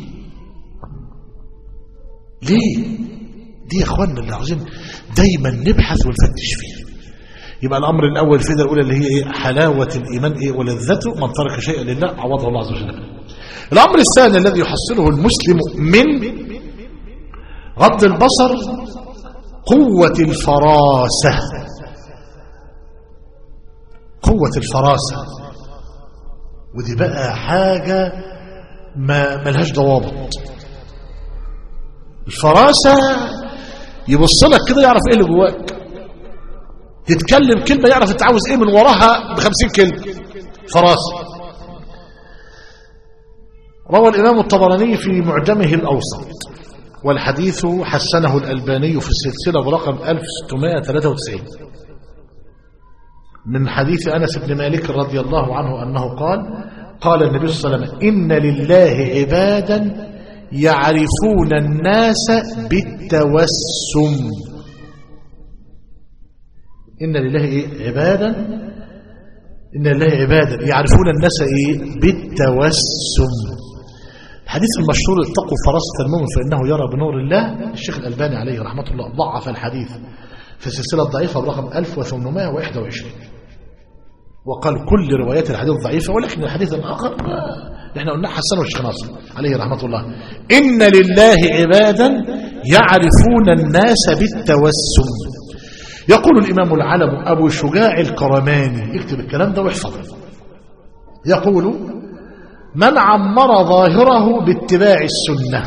ليه دي يا اخوانا اللي عاوزين دايما نبحث ونفتش فيها يبقى الامر الاول الفائده الاولى اللي هي ايه حلاوه الايمان ايه ولذته من ترك شيئا لله عوضه الله عز وجل به. الامر الثاني الذي يحصله المسلم من غض البصر قوه الفراسه قوه الفراسه ودي بقى حاجه ما ملهاش ضوابط الفراسه يبص لك كده يعرف ايه اللي جواك تتكلم كلمة يعرف انت عاوز ايه من وراها بخمسين كلمة فراسة روى الإمام الطبراني في معجمه الأوسط والحديث حسنه الألباني في السلسلة برقم 1693 من حديث أنس بن مالك رضي الله عنه أنه قال قال النبي صلى الله عليه وسلم إن لله عبادا يعرفون الناس بالتوسم إن لله إيه؟ عبادا إن لله عبادا يعرفون الناس إيه؟ بالتوسم الحديث المشهور اتقوا فراسة المؤمن فإنه يرى بنور الله الشيخ الألباني عليه رحمة الله ضعف الحديث في السلسلة الضعيفة برقم 1821 وقال كل روايات الحديث ضعيفة ولكن الحديث الآخر احنا قلنا حسنه الشيخ ناصر عليه رحمة الله إن لله عبادا يعرفون الناس بالتوسم يقول الإمام العلم أبو شجاع الكرماني اكتب الكلام ده واحفظه يقول من عمر ظاهره باتباع السنة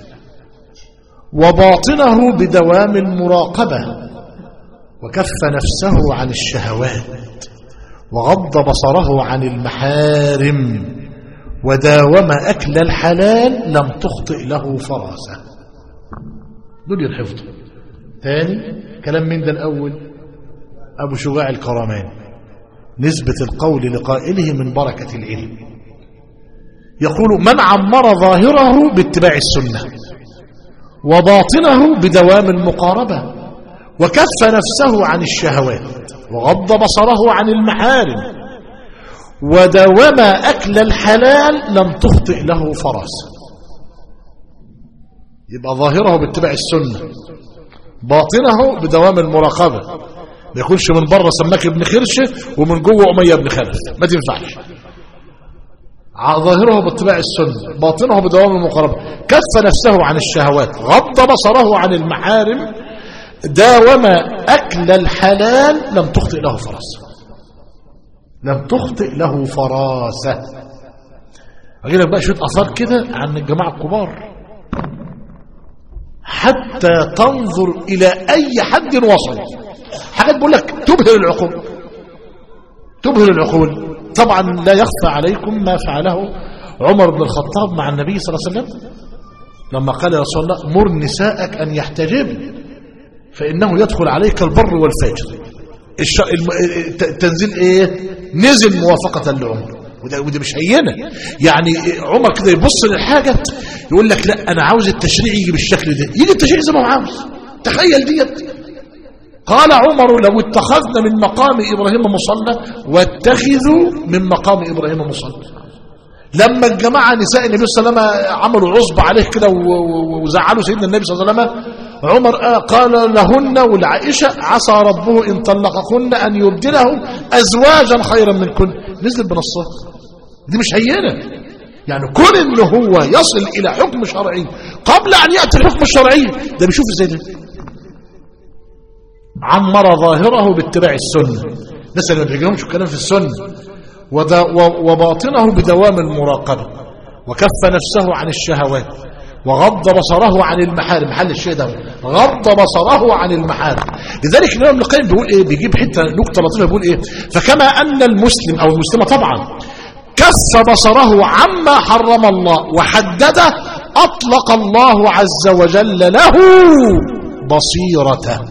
وباطنه بدوام المراقبة وكف نفسه عن الشهوات وغض بصره عن المحارم وداوم أكل الحلال لم تخطئ له فراسة دول ينحفظوا ثاني كلام من ده الأول أبو شجاع الكرمان نسبة القول لقائله من بركة العلم يقول من عمر ظاهره باتباع السنة وباطنه بدوام المقاربة وكف نفسه عن الشهوات وغض بصره عن المحارم ودوم أكل الحلال لم تخطئ له فراسة يبقى ظاهره باتباع السنة باطنه بدوام المراقبة ما يكونش من بره سماك ابن خرشة ومن جوه أمية ابن خلف ما تنفعش ظاهره باتباع السنة باطنه بدوام المقاربة كف نفسه عن الشهوات غض بصره عن المحارم داوم أكل الحلال لم تخطئ له فراسة لم تخطئ له فراسة أجي لك بقى شوية أثار كده عن الجماعة الكبار حتى تنظر إلى أي حد وصل حاجات بقول لك تبهر العقول تبهر العقول طبعا لا يخفى عليكم ما فعله عمر بن الخطاب مع النبي صلى الله عليه وسلم لما قال يا رسول الله مر نساءك أن يحتجبن فإنه يدخل عليك البر والفاجر الش... الم... التنزيل ايه نزل موافقة لعمر وده, وده مش هينه يعني عمر كده يبص للحاجة يقول لك لا انا عاوز التشريع يجي بالشكل ده يجي التشريع زي ما هو عاوز تخيل ديت قال عمر لو اتخذنا من مقام ابراهيم مصلى واتخذوا من مقام ابراهيم مصلى لما الجماعة نساء النبي صلى الله عليه وسلم عملوا عصبة عليه كده و- و- وزعلوا سيدنا النبي صلى الله عليه وسلم عمر آه قال لهن ولعائشة عسى ربه إن طلقكن أن يبدله أزواجا خيرا منكن نزل بنصها دي مش هينة يعني كون ان هو يصل الى حكم شرعي قبل ان ياتي الحكم الشرعي ده بيشوف ازاي ده عمر ظاهره باتباع السنه الناس اللي ما بيجيهمش الكلام في السنه ودا- و- وباطنه بدوام المراقبه وكف نفسه عن الشهوات وغض بصره عن المحارم محل الشيء ده غض بصره عن المحارم لذلك الامام ابن القيم بيقول ايه بيجيب حته نكته لطيفه بيقول ايه فكما ان المسلم او المسلمه طبعا كف بصره عما حرم الله وحدده أطلق الله عز وجل له بصيرته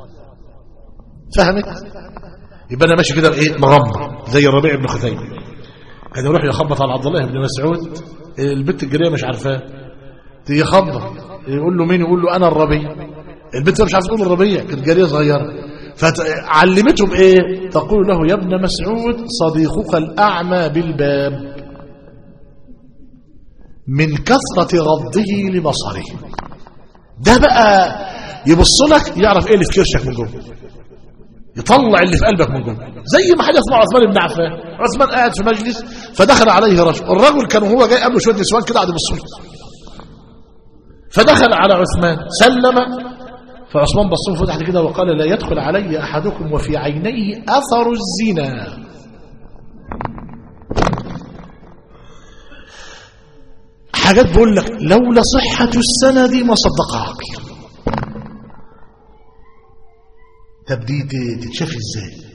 فهمت يبقى أنا ماشي كده إيه مغمى زي الربيع بن خثيم كان يروح يخبط على عبد الله بن مسعود البنت الجريه مش عارفاه تيجي يخبط يقول له مين يقول له أنا الربيع البنت مش عارفه تقول الربيع كانت جاريه صغيره فعلمته بايه تقول له يا ابن مسعود صديقك الاعمى بالباب من كثره غضه لبصره ده بقى يبص لك يعرف ايه اللي في كرشك من جوه يطلع اللي في قلبك من جوه زي ما حدث مع عثمان بن عفان عثمان قاعد في مجلس فدخل عليه رجل الرجل كان وهو جاي قبله شويه نسوان كده قاعد يبص له فدخل على عثمان سلم فعثمان بص له فتح كده وقال لا يدخل علي احدكم وفي عينيه اثر الزنا حاجات بقول لك لولا صحة السند ما صدقها عقل طب دي دي تتشاف ازاي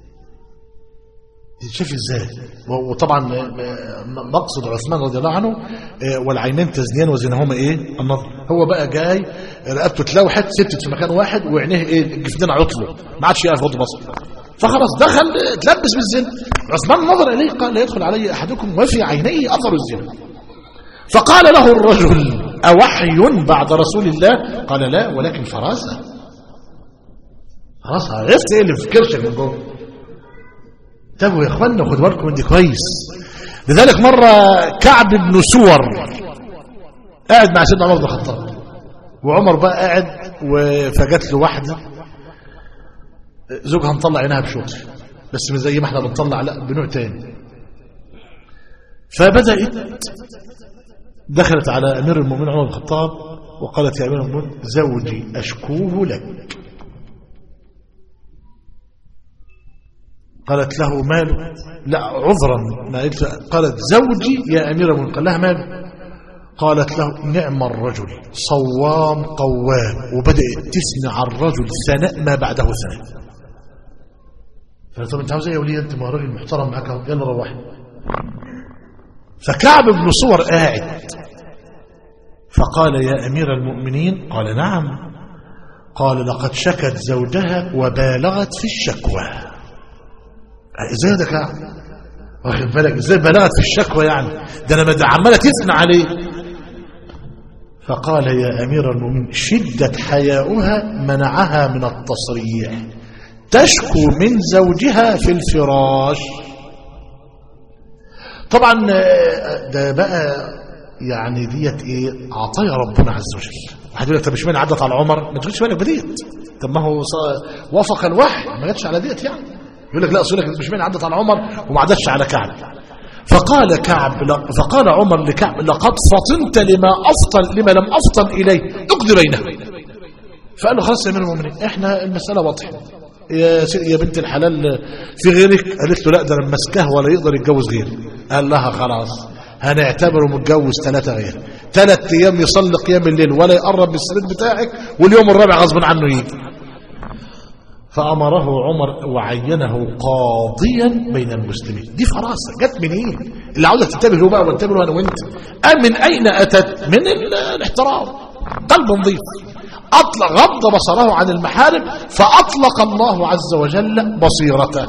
تتشاف ازاي وطبعا مقصد عثمان رضي الله عنه والعينين تزنيان وزنهما ايه النظر هو بقى جاي رقبته اتلوحت ثبتت في مكان واحد وعينيه ايه الجفنين عطلوا ما عادش يعرف يغض بصره فخلاص دخل اتلبس بالزنا عثمان نظر اليه قال لا يدخل علي احدكم وفي عينيه اثر الزنا فقال له الرجل اوحي بعد رسول الله قال لا ولكن فراسه خلاص عرفت ايه اللي في كرشك من جوه طب يا اخوانا خدوا بالكم من دي كويس لذلك مره كعب بن سور قاعد مع سيدنا عمر بن الخطاب وعمر بقى قاعد فجت له واحده زوجها مطلع عينها بشوط بس مش زي ما احنا بنطلع لا بنوع تاني فبدات دخلت على امير المؤمنين عمر بن الخطاب وقالت يا امير المؤمنين زوجي اشكوه لك قالت له ماله لا عذرا ما قلت قالت زوجي يا امير المؤمنين قال لها ماله قالت له نعم الرجل صوام قوام وبدات تثني على الرجل ثناء ما بعده ثناء فقالت طب انت عاوز ايه يا وليه انت ما راجل محترم معاك اهو يلا روحي فكعب بن صور قاعد فقال يا امير المؤمنين قال نعم قال لقد شكت زوجها وبالغت في الشكوى ازاي ده كعب واخد بالك ازاي بلغت في الشكوى يعني ده انا ده عماله تثنى عليه فقال يا امير المؤمنين شده حياؤها منعها من التصريح تشكو من زوجها في الفراش طبعا ده بقى يعني ديت ايه عطايا ربنا عز وجل واحد يقول لك طب اشمعنى عدت على عمر ما تقولش بالك بديت طب ما هو وافق الوحي ما جاتش على ديت يعني يقول لك لا اصل لك مش مين عدت على عمر وما عدتش على كعب فقال كعب فقال عمر لكعب لقد فطنت لما افطن لما لم افطن اليه اقضي بينهم فقال له خلاص يا امير المؤمنين احنا المساله واضحه يا يا بنت الحلال في غيرك قالت له لا ده انا ماسكاه ولا يقدر يتجوز غيري قال لها خلاص هنعتبره متجوز ثلاثة غير ثلاث ايام يصلي قيام الليل ولا يقرب من السرير بتاعك واليوم الرابع غصب عنه يجي فأمره عمر وعينه قاضيا بين المسلمين دي فراسة جت منين إيه؟ اللي عاوزك تنتبه له بقى وانتبه أنا وانت أم من أين أتت من الاحترام قلب نظيف أطلق غض بصره عن المحارم فأطلق الله عز وجل بصيرته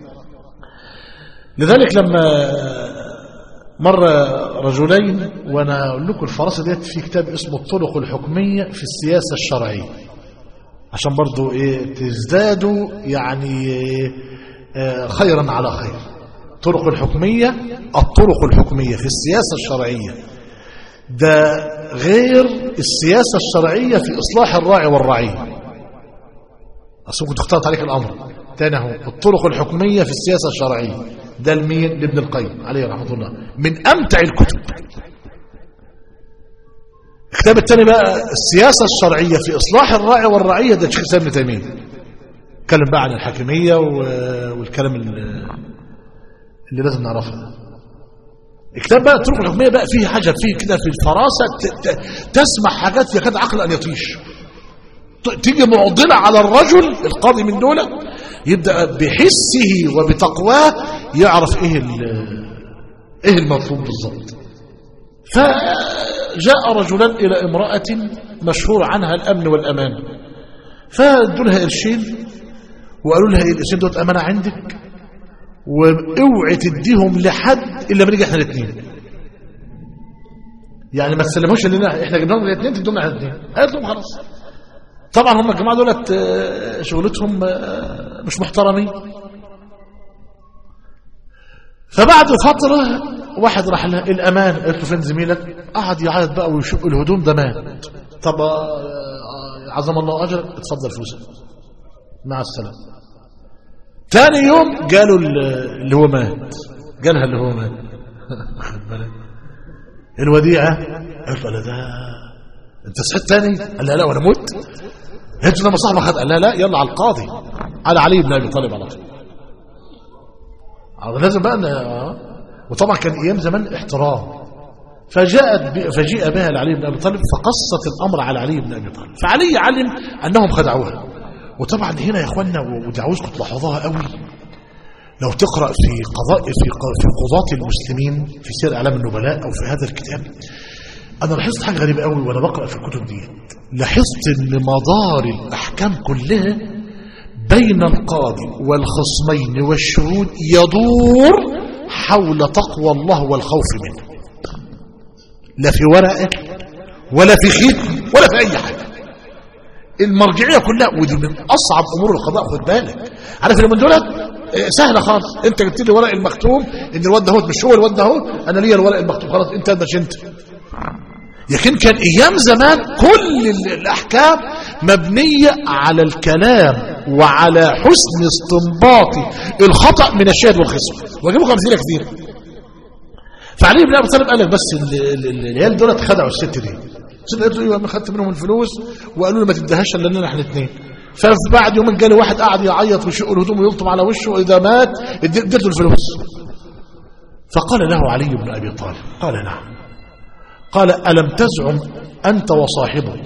لذلك لما مر رجلين وانا اقول لكم الفراسه ديت في كتاب اسمه الطرق الحكميه في السياسه الشرعيه عشان برضو ايه تزدادوا يعني إيه خيرا على خير الطرق الحكمية الطرق الحكمية في السياسة الشرعية ده غير السياسة الشرعية في إصلاح الراعي والرعية أصلا كنت اختلط عليك الأمر تاني اهو الطرق الحكمية في السياسة الشرعية ده لمين لابن القيم عليه رحمة الله من أمتع الكتب الكتاب الثاني بقى السياسة الشرعية في إصلاح الراعي والرعية ده شيخ الإسلام ابن تيمية اتكلم بقى عن الحاكمية و- والكلام اللي, اللي لازم نعرفه الكتاب بقى الطرق الحكمية بقى فيه حاجة فيه كده في الفراسة ت- ت- تسمع حاجات يكاد عقل أن يطيش ت- تيجي معضلة على الرجل القاضي من دولة يبدأ بحسه وبتقواه يعرف ايه ال- ايه المطلوب بالظبط فجاء رجلان إلى امرأة مشهور عنها الأمن والأمان فادوا لها قرشين وقالوا لها ايه القرشين دوت أمانة عندك واوعي تديهم لحد إلا ما نيجي احنا الاثنين يعني ما تسلموش لنا احنا جبناهم الاثنين تدوهم احنا الاثنين قالت لهم خلاص طبعا هم الجماعه دولت آه، شغلتهم آه، مش محترمين فبعد فترة واحد راح لها الأمان قالت له فين زميلك قعد يعيط بقى ويشق الهدوم ده مات طب آه، آه، عظم الله أجرك اتفضل فلوسك مع السلامة تاني يوم قالوا ال- اللي هو مات قالها اللي هو مات خد بالك الوديعة قالت له لا ده انت صحيت تاني قال لها لا وانا مت انت لما صاحبك خد قال لها لا يلا على القاضي على علي بن ابي طالب على طول آه، لازم بقى ن- آه. وطبعا كان ايام زمان احترام فجاءت ب- فجيء بها لعلي بن ابي طالب فقصت الامر على علي بن ابي طالب فعلي علم انهم خدعوها وطبعا هنا يا اخوانا و- ودي عاوزكم تلاحظوها قوي لو تقرا في قضاء في ق- في قضاة المسلمين في سير اعلام النبلاء او في هذا الكتاب انا لاحظت حاجه غريبه قوي وانا بقرا في الكتب دي لاحظت ان مدار الاحكام كلها بين القاضي والخصمين والشهود يدور حول تقوى الله والخوف منه لا في ورقه ولا في ختم ولا في اي حاجه المرجعيه كلها ودي من اصعب امور القضاء خد بالك عارف اللي من دولت آه، سهله خالص انت جبت لي ورق المكتوب ان الواد ده هو مش هو الواد ده هو انا ليا الورق المكتوب خلاص انت مش انت لكن كان ايام زمان كل ال- الاحكام مبنيه على الكلام وعلى حسن استنباط الخطا من الشاهد والخصم واجيب لكم امثله كثيره فعلي بن ابي طالب قال لك بس ال- ال- ال- العيال دول خدعوا الست دي الست قالت له ايوه انا خدت منهم الفلوس وقالوا لي ما تديهاش الا لنا احنا الاثنين فبعد يومين جالي واحد قعد يعيط ويشق الهدوم ويلطم على وشه واذا مات ادي- اديت له الفلوس فقال له علي بن ابي طالب قال نعم قال ألم تزعم أنت وصاحبك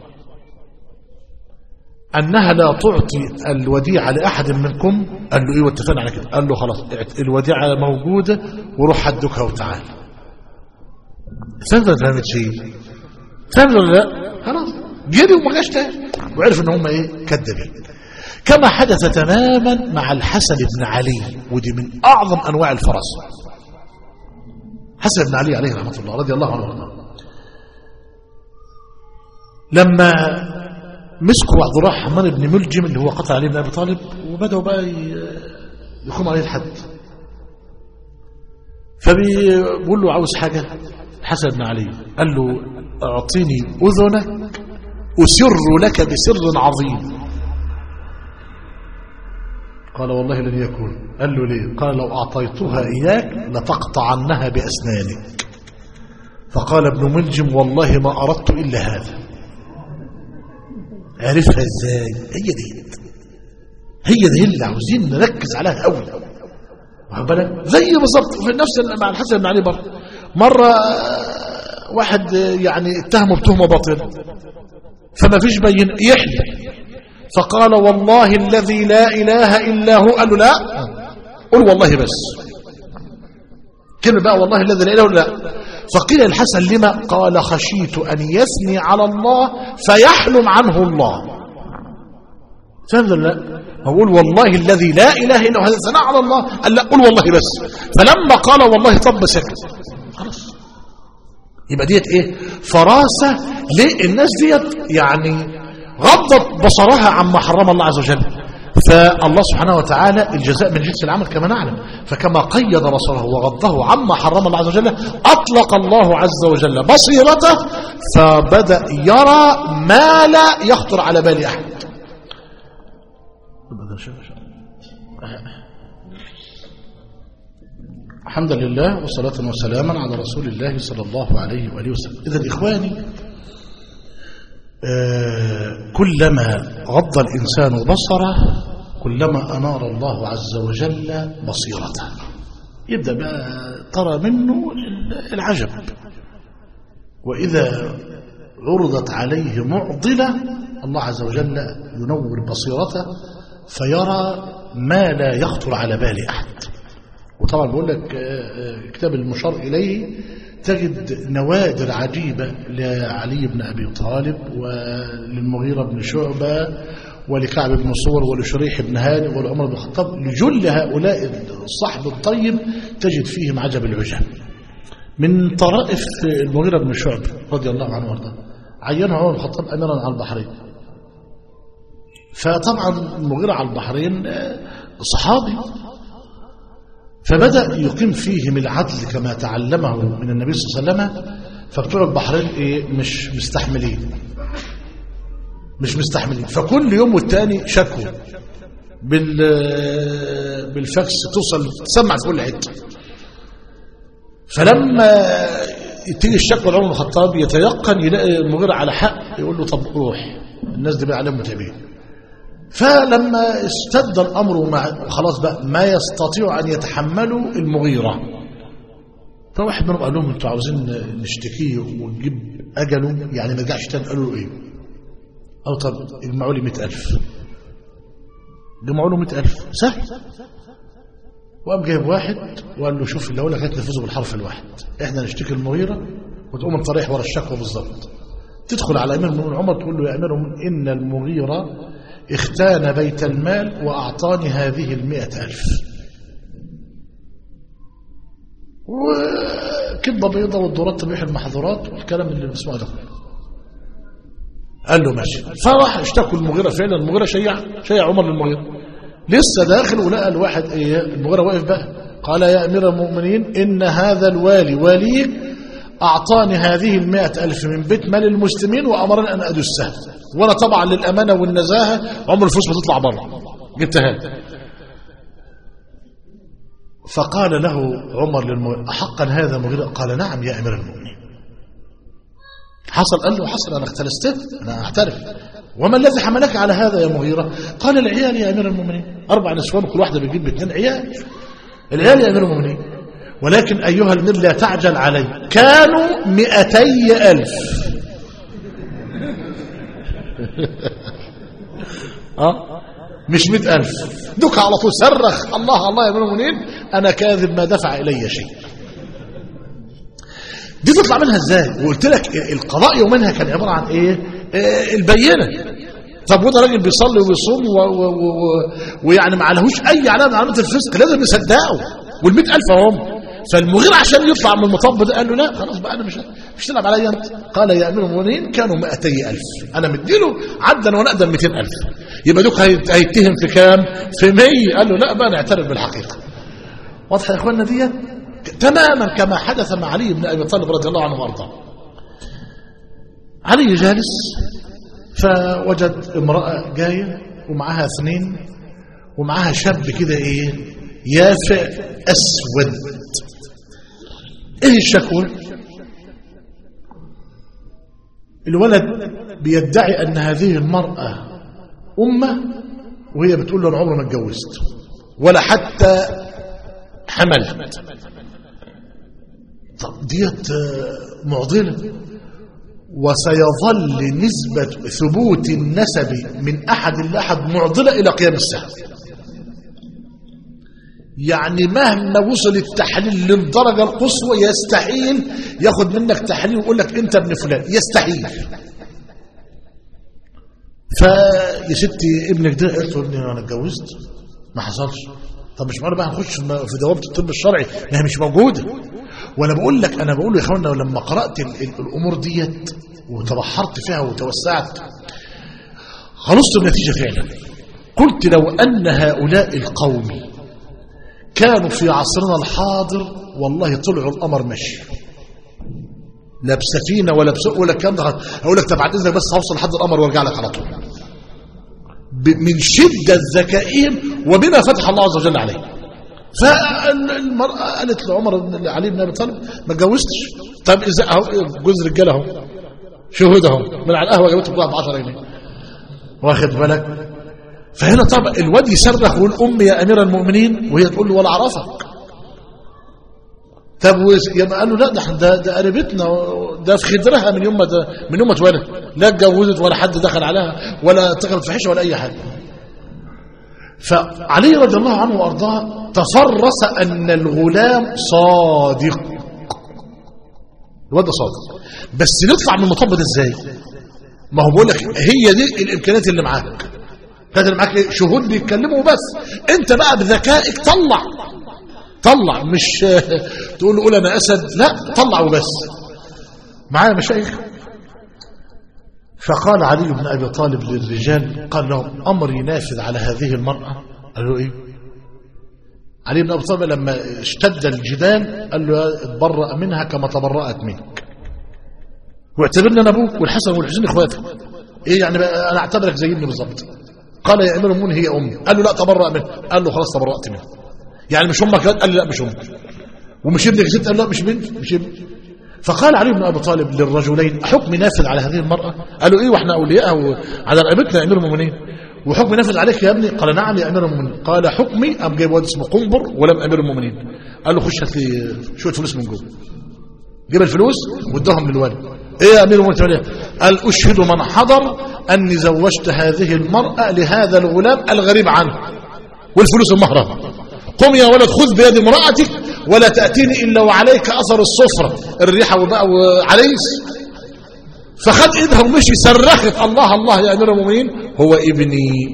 أنها لا تعطي الوديعة لأحد منكم قال له إيه واتفقنا على كده قال له خلاص اعت- الوديعة موجودة وروح حدكها وتعال فهمت ولا فهمت شيء فهمت ولا لا خلاص جري وما جاش تاني وعرف ان هم ايه كذابين كما حدث تماما مع الحسن بن علي ودي من اعظم انواع الفرس حسن بن علي عليه رحمه الله رضي الله عنه وارضاه لما مسكوا عبد الرحمن بن ملجم اللي هو قتل علي بن ابي طالب وبداوا بقى ي- يقوموا عليه الحد فبيقول له عاوز حاجه حسن بن علي قال له اعطيني اذنك اسر لك بسر عظيم قال والله لن يكون قال له ليه قال لو أعطيتها إياك لتقطعنها بأسنانك فقال ابن ملجم والله ما أردت إلا هذا عرفها إزاي هي دي هي دي اللي عاوزين نركز عليها قوي واخد بالك زي بالظبط في نفس مع الحسن بن علي برضه مرة آه، واحد آه، يعني اتهمه بتهمة باطلة فما فيش بين يحلف فقال والله الذي لا إله إلا هو قال له لا قل والله بس كلمة بقى والله الذي لا إله إلا لا فقيل الحسن لما قال خشيت أن يثني على الله فيحلم عنه الله فهمت ولا لا هو قول والله الذي لا إله إلا هو هذا ثناء على الله قال لا قل والله بس فلما قال والله طب سكت خلاص يبقى ديت ايه فراسة ليه الناس ديت يعني غضت بصرها عما حرم الله عز وجل فالله سبحانه وتعالى الجزاء من جنس العمل كما نعلم فكما قيد بصره وغضه عما حرم الله عز وجل أطلق الله عز وجل بصيرته فبدأ يرى ما لا يخطر على بال أحد الحمد لله وصلاة وسلاما على رسول الله صلى الله عليه وآله وسلم إذا إخواني آه كلما غض الإنسان بصره كلما أنار الله عز وجل بصيرته يبدأ بقى ترى منه العجب وإذا عرضت عليه معضلة الله عز وجل ينور بصيرته فيرى ما لا يخطر على بال أحد وطبعا بقول لك كتاب المشار إليه تجد نوادر عجيبة لعلي بن أبي طالب وللمغيرة بن شعبة ولكعب بن صور ولشريح بن هاني ولعمر بن الخطاب لجل هؤلاء الصحب الطيب تجد فيهم عجب العجب من طرائف المغيرة بن شعبة رضي الله عنه وارضاه عينه عمر بن الخطاب أميرا على البحرين فطبعا المغيرة على البحرين صحابي فبدأ يقيم فيهم العدل كما تعلمه من النبي صلى الله عليه وسلم فبتوع البحرين إيه مش مستحملين مش مستحملين فكل يوم والتاني شكوى بال بالفاكس توصل تسمع في كل حته فلما تيجي الشكوى لعمر بن الخطاب يتيقن يلاقي المغيرة على حق يقول له طب روح الناس دي بقى عليهم متعبين فلما اشتد الأمر مع خلاص بقى ما يستطيع أن يتحملوا المغيرة فواحد منهم قال لهم انتوا عاوزين نشتكيه ونجيب أجله يعني ما يرجعش تاني قالوا له إيه أو طب اجمعوا لي 100000 جمعوا له 100000 سهل وقام جايب واحد وقال له شوف اللي اقول لك هتنفذه بالحرف الواحد احنا نشتكي المغيره وتقوم انت رايح ورا الشكوى بالظبط تدخل على امير المؤمنين عمر تقول له يا امير المؤمنين ان المغيره اختان بيت المال واعطاني هذه المئة الف وكذبه بيضه والدورات تبيح المحظورات والكلام اللي بنسمعه ده قال له ماشي فراح اشتكوا المغيره فعلا المغيره شيع شيع عمر للمغيره لسه داخل ولقى الواحد ايه المغيرة واقف بقى قال يا امير المؤمنين ان هذا الوالي وليك اعطاني هذه المائة الف من بيت مال المسلمين وامرني ان ادسها وانا طبعا للامانة والنزاهة عمر الفلوس ما تطلع بره جبتها فقال له عمر للمغيرة احقا هذا مغيرة قال نعم يا امير المؤمنين حصل قال له حصل انا اختلست انا اعترف وما الذي حملك على هذا يا مغيرة قال العيال يا أمير المؤمنين أربع نسوان كل واحدة بتجيب باثنين عيال العيال يا أمير المؤمنين ولكن أيها الأمير لا تعجل علي كانوا مئتي ألف أه؟ مش مئة ألف دك على طول صرخ الله الله يا أمير المؤمنين أنا كاذب ما دفع إلي شيء دي تطلع منها ازاي وقلت لك القضاء يومينها كان عبارة عن ايه آه البينة طب وده راجل بيصلي وبيصوم ويعني ما عليهوش اي علامه من علامات الفسق لازم نصدقه وال ألف هم فالمغير عشان يطلع من المطب ده قال له لا خلاص بقى انا مش مش تلعب عليا انت قال يا امير المؤمنين كانوا 200 ألف انا مديله عدا ونقدا 200 ألف يبقى دوك هيتهم في كام في 100 قال له لا بقى نعترف بالحقيقه واضحه يا اخواننا ديت تماما كما حدث مع علي بن ابي طالب رضي الله عنه وارضاه علي جالس فوجد امرأة جاية ومعها اثنين ومعها شاب كده ايه يافع اسود ايه الشكوى الولد بيدعي ان هذه المرأة امه وهي بتقول له انا عمري ما اتجوزت ولا حتى حملت طب ديت معضله وسيظل نسبة ثبوت النسب من أحد لأحد معضلة إلى قيام الساعة يعني مهما وصل التحليل للدرجة القصوى يستحيل ياخد منك تحليل ويقول لك أنت ابن فلان يستحيل فيا ستي ابنك ده قلت له ابني انا اتجوزت ما حصلش طب مش معنى بقى هنخش في دوامه الطب الشرعي ما هي مش موجوده وانا بقول لك انا بقول يا اخوانا لما قرات ال ال الامور ديت وتبحرت فيها وتوسعت خلصت النتيجه فعلا قلت لو أن هؤلاء القوم كانوا في عصرنا الحاضر والله طلعوا القمر مشي لا بسفينة ولا بسوق ولا الكلام ده أقول لك طب إذنك بس هوصل لحد القمر وارجع لك على طول ب- من شدة ذكائهم وبما فتح الله عز وجل عليه فالمرأة قالت لعمر بن علي بن أبي طالب ما اتجوزتش طب إذا أهو جوز رجالة اهو شهود اهو من على القهوة جابته بضاعة ب 10 جنيه واخد بالك فهنا طبعا الواد يصرخ ويقول أمي يا أمير المؤمنين وهي تقول له ولا أعرفك طب وس- يبقى قال له لا ده ده, ده قريبتنا ده في خدرها من يوم ما ده من يوم ما اتولد لا اتجوزت ولا حد دخل عليها ولا اتخذت فحشه ولا اي حاجه فعلي رضي الله عنه وارضاه تفرس ان الغلام صادق الواد ده صادق بس نطلع من المطب ده ازاي ما هو بقول لك هي دي الامكانيات اللي معاك كانت اللي معاك إيه؟ شهود بيتكلموا بس انت بقى بذكائك طلع طلع مش تقول له قول انا اسد لا طلع وبس معايا مشايخ فقال علي بن ابي طالب للرجال قال لهم امري نافذ على هذه المراه قال له ايه علي بن ابي طالب لما اشتد الجدال قال له اتبرأ منها كما تبرأت منك واعتبرني انا ابوك والحسن والحسين اخواتك ايه يعني بقى انا اعتبرك زي ابني بالظبط قال يا امير المؤمنين هي امي قال له لا تبرأ منها قال له خلاص تبرأت منها يعني مش امك قال لي لا مش امك ومش ابنك ست قال لا مش بنت مش ابن فقال علي بن ابي طالب للرجلين حكم نافذ على هذه المراه قالوا ايه واحنا اولياء على رقبتنا يا امير المؤمنين وحكم نافذ عليك يا ابني قال نعم يا امير المؤمنين قال حكمي ام جايب واد اسمه قنبر ولم امير المؤمنين قال له خش هات لي شويه فلوس من جوه جيب الفلوس واداهم للوالد ايه يا امير المؤمنين تعمل إيه؟ قال اشهد من حضر اني زوجت هذه المراه لهذا الغلام الغريب عنه والفلوس المهرة قم يا ولد خذ بيد امرأتك ولا تأتيني إلا وعليك أثر الصفرة الريحة وبقى وعريس فخد ايدها ومشي صرخت الله الله يا أمير المؤمنين هو ابني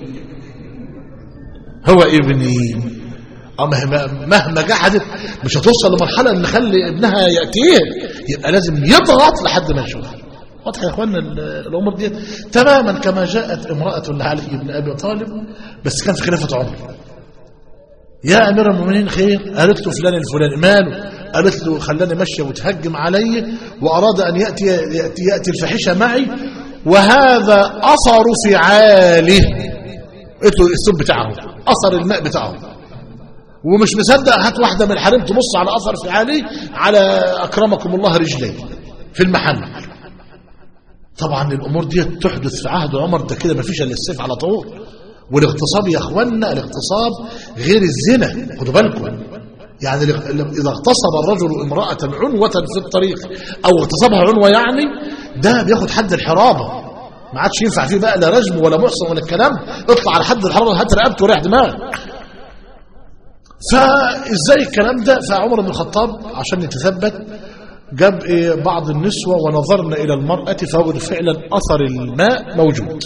هو ابني أه مهما, مهما قعدت مش هتوصل لمرحلة ان نخلي ابنها يأتيه يبقى لازم يضغط لحد ما يشوف واضح يا اخوانا ال- الامور دي تماما كما جاءت امراه لعلي بن ابي طالب بس كان في خلافه عمر يا امير المؤمنين خير قالت له فلان الفلاني ماله قالت له خلاني ماشيه وتهجم علي واراد ان ياتي ياتي, يأتي الفاحشه معي وهذا اثر فعاله قلت له الثوب بتاعه اثر الماء بتاعه ومش مصدق هات واحده من الحريم تبص على اثر فعاله على اكرمكم الله رجلين في المحل طبعا الامور دي تحدث في عهد عمر ده كده ما فيش الا السيف على طول والاغتصاب يا اخوانا الاغتصاب غير الزنا خدوا بالكم يعني الاغ- اذا اغتصب الرجل امراه عنوه في الطريق او اغتصبها عنوه يعني ده بياخد حد الحرابه ما عادش ينفع فيه بقى لا رجم ولا محصن ولا الكلام اطلع على حد الحرابه هات رقبته وريح دماغك فازاي الكلام ده فعمر بن الخطاب عشان يتثبت جاب إيه بعض النسوة ونظرنا إلى المرأة فوجد فعلا أثر الماء موجود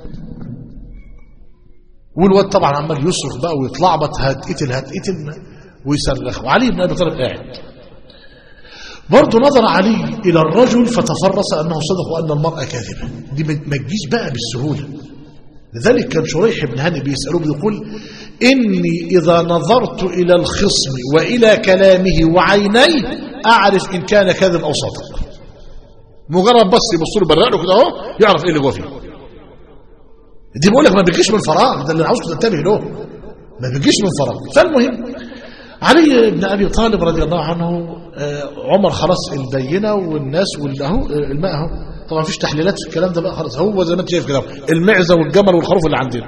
والواد طبعا عمال يصرخ بقى ويتلعبط هتقتل هتقتل ويصرخ وعلي بن أبي طالب قاعد برضه نظر علي إلى الرجل فتفرس أنه صدق وأن المرأة كاذبة دي ما تجيش بقى بالسهولة لذلك كان شريح بن هاني بيسأله بيقول إني إذا نظرت إلى الخصم وإلى كلامه وعينيه أعرف إن كان كاذب أو صادق مجرد بس يبص له برق له كده أهو يعرف إيه اللي جوه فيه دي بقول لك ما بيجيش من فراغ ده اللي عاوزك تنتبه له ما بيجيش من فراغ فالمهم علي بن ابي طالب رضي الله عنه آه، عمر خلاص البينه والناس والاهو الماء اهو طبعا مفيش تحليلات في الكلام ده بقى خلاص هو زي ما انت شايف كده المعزه والجمل والخروف اللي عندنا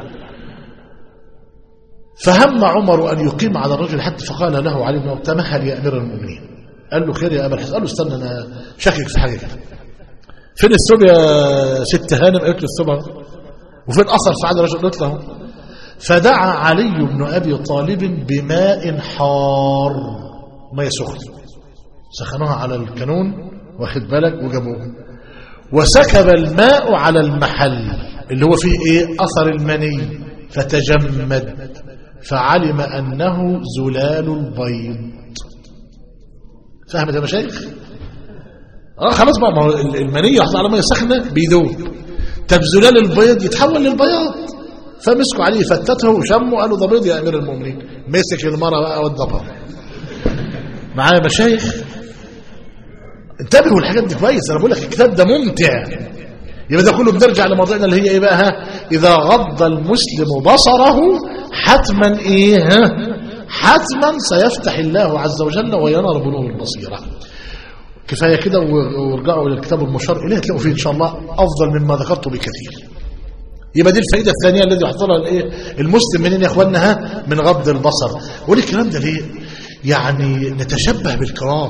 فهم عمر ان يقيم على الرجل حتى فقال له علي بن ابي تمهل يا امير المؤمنين قال له خير يا ابا الحسن قال له استنى انا شاكك في حاجه كده فين الثوب يا ست هانم قالت له الثوب أهو. وفين اثر في عاد الرجل قلت له فدعا علي بن ابي طالب بماء حار ماء سخن سخنوها على الكانون واخد بالك وجابوه وسكب الماء على المحل اللي هو فيه ايه اثر المني فتجمد فعلم انه زلال البيض فهمت يا مشايخ اه خلاص بقى ما هو المني يحصل على ميه سخنه بيدوب طب زلال البيض يتحول للبياض فمسكوا عليه فتته وشموا قالوا ده بيض يا امير المؤمنين مسك المرة بقى والدبر معايا مشايخ انتبهوا الحاجات دي كويس انا بقول لك الكتاب ده ممتع يبقى ده كله بنرجع لموضوعنا اللي هي ايه بقى ها اذا غض المسلم بصره حتما ايه ها حتما سيفتح الله عز وجل وينار بنور البصيره كفايه كده وارجعوا للكتاب المشار اليه تلاقوا فيه ان شاء الله افضل مما ذكرته بكثير يبقى دي الفائده الثانيه الذي يحصلها الايه المسلم منين يا اخواننا ها من غض البصر وليه الكلام ده ليه يعني نتشبه بالكرام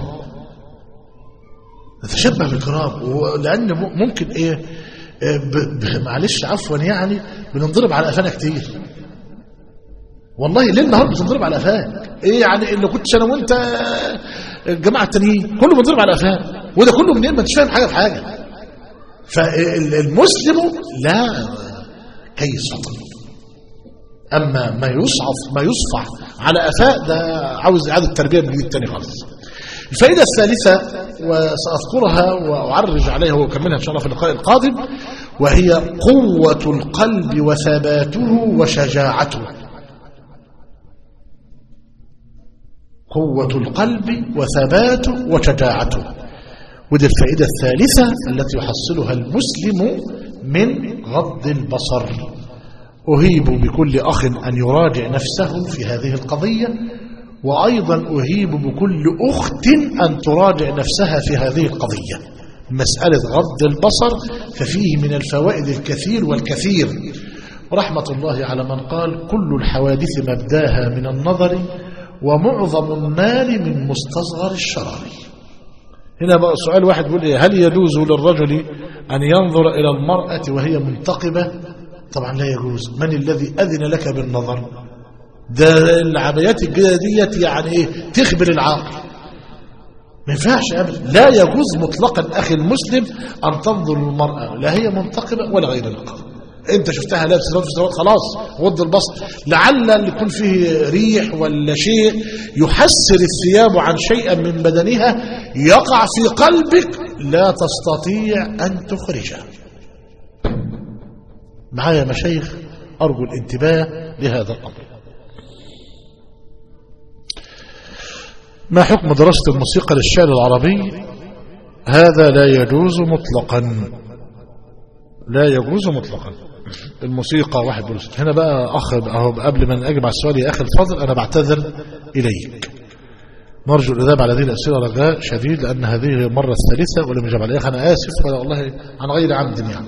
نتشبه بالكرام لان ممكن ايه ب- ب- معلش عفوا يعني بننضرب على قفانا كتير والله ليل نهار بتنضرب على قفاك ايه يعني اللي كنتش انا وانت الجماعه التانيين كله بينضرب على قفاك وده كله منين ما انتش فاهم حاجه في حاجه فالمسلم لا كيس فطن اما ما يصعف ما يصفع على قفاء ده عاوز اعاده تربيه من جديد تاني خالص الفائده الثالثه وساذكرها واعرج عليها واكملها ان شاء الله في اللقاء القادم وهي قوه القلب وثباته وشجاعته قوة القلب وثباته وشجاعته ودي الفائدة الثالثة التي يحصلها المسلم من غض البصر أهيب بكل أخ أن يراجع نفسه في هذه القضية وأيضا أهيب بكل أخت أن تراجع نفسها في هذه القضية مسألة غض البصر ففيه من الفوائد الكثير والكثير رحمة الله على من قال كل الحوادث مبداها من النظر ومعظم المال من مستصغر الشرر هنا بقى سؤال واحد بيقول إيه هل يجوز للرجل أن ينظر إلى المرأة وهي منتقبة طبعا لا يجوز من الذي أذن لك بالنظر ده العبايات الجديدة ديت يعني إيه تخبر العقل ما ينفعش أبدا لا يجوز مطلقا أخي المسلم أن تنظر للمرأة لا هي منتقبة ولا غير نقاب انت شفتها لابسه سواد في سواد خلاص غض البصر لعل اللي يكون فيه ريح ولا شيء يحسر الثياب عن شيء من بدنها يقع في قلبك لا تستطيع ان تخرجه معايا مشايخ ارجو الانتباه لهذا الامر ما حكم دراسه الموسيقى للشعر العربي هذا لا يجوز مطلقا لا يجوز مطلقا الموسيقى واحد بلوس هنا بقى أخ أهو قبل ما أجمع السؤال يا أخي الفاضل أنا بعتذر إليك نرجو الإجابة على هذه الأسئلة رجاء شديد لأن هذه المرة الثالثة ولم يجب عليها أنا آسف والله عن غير عمد يعني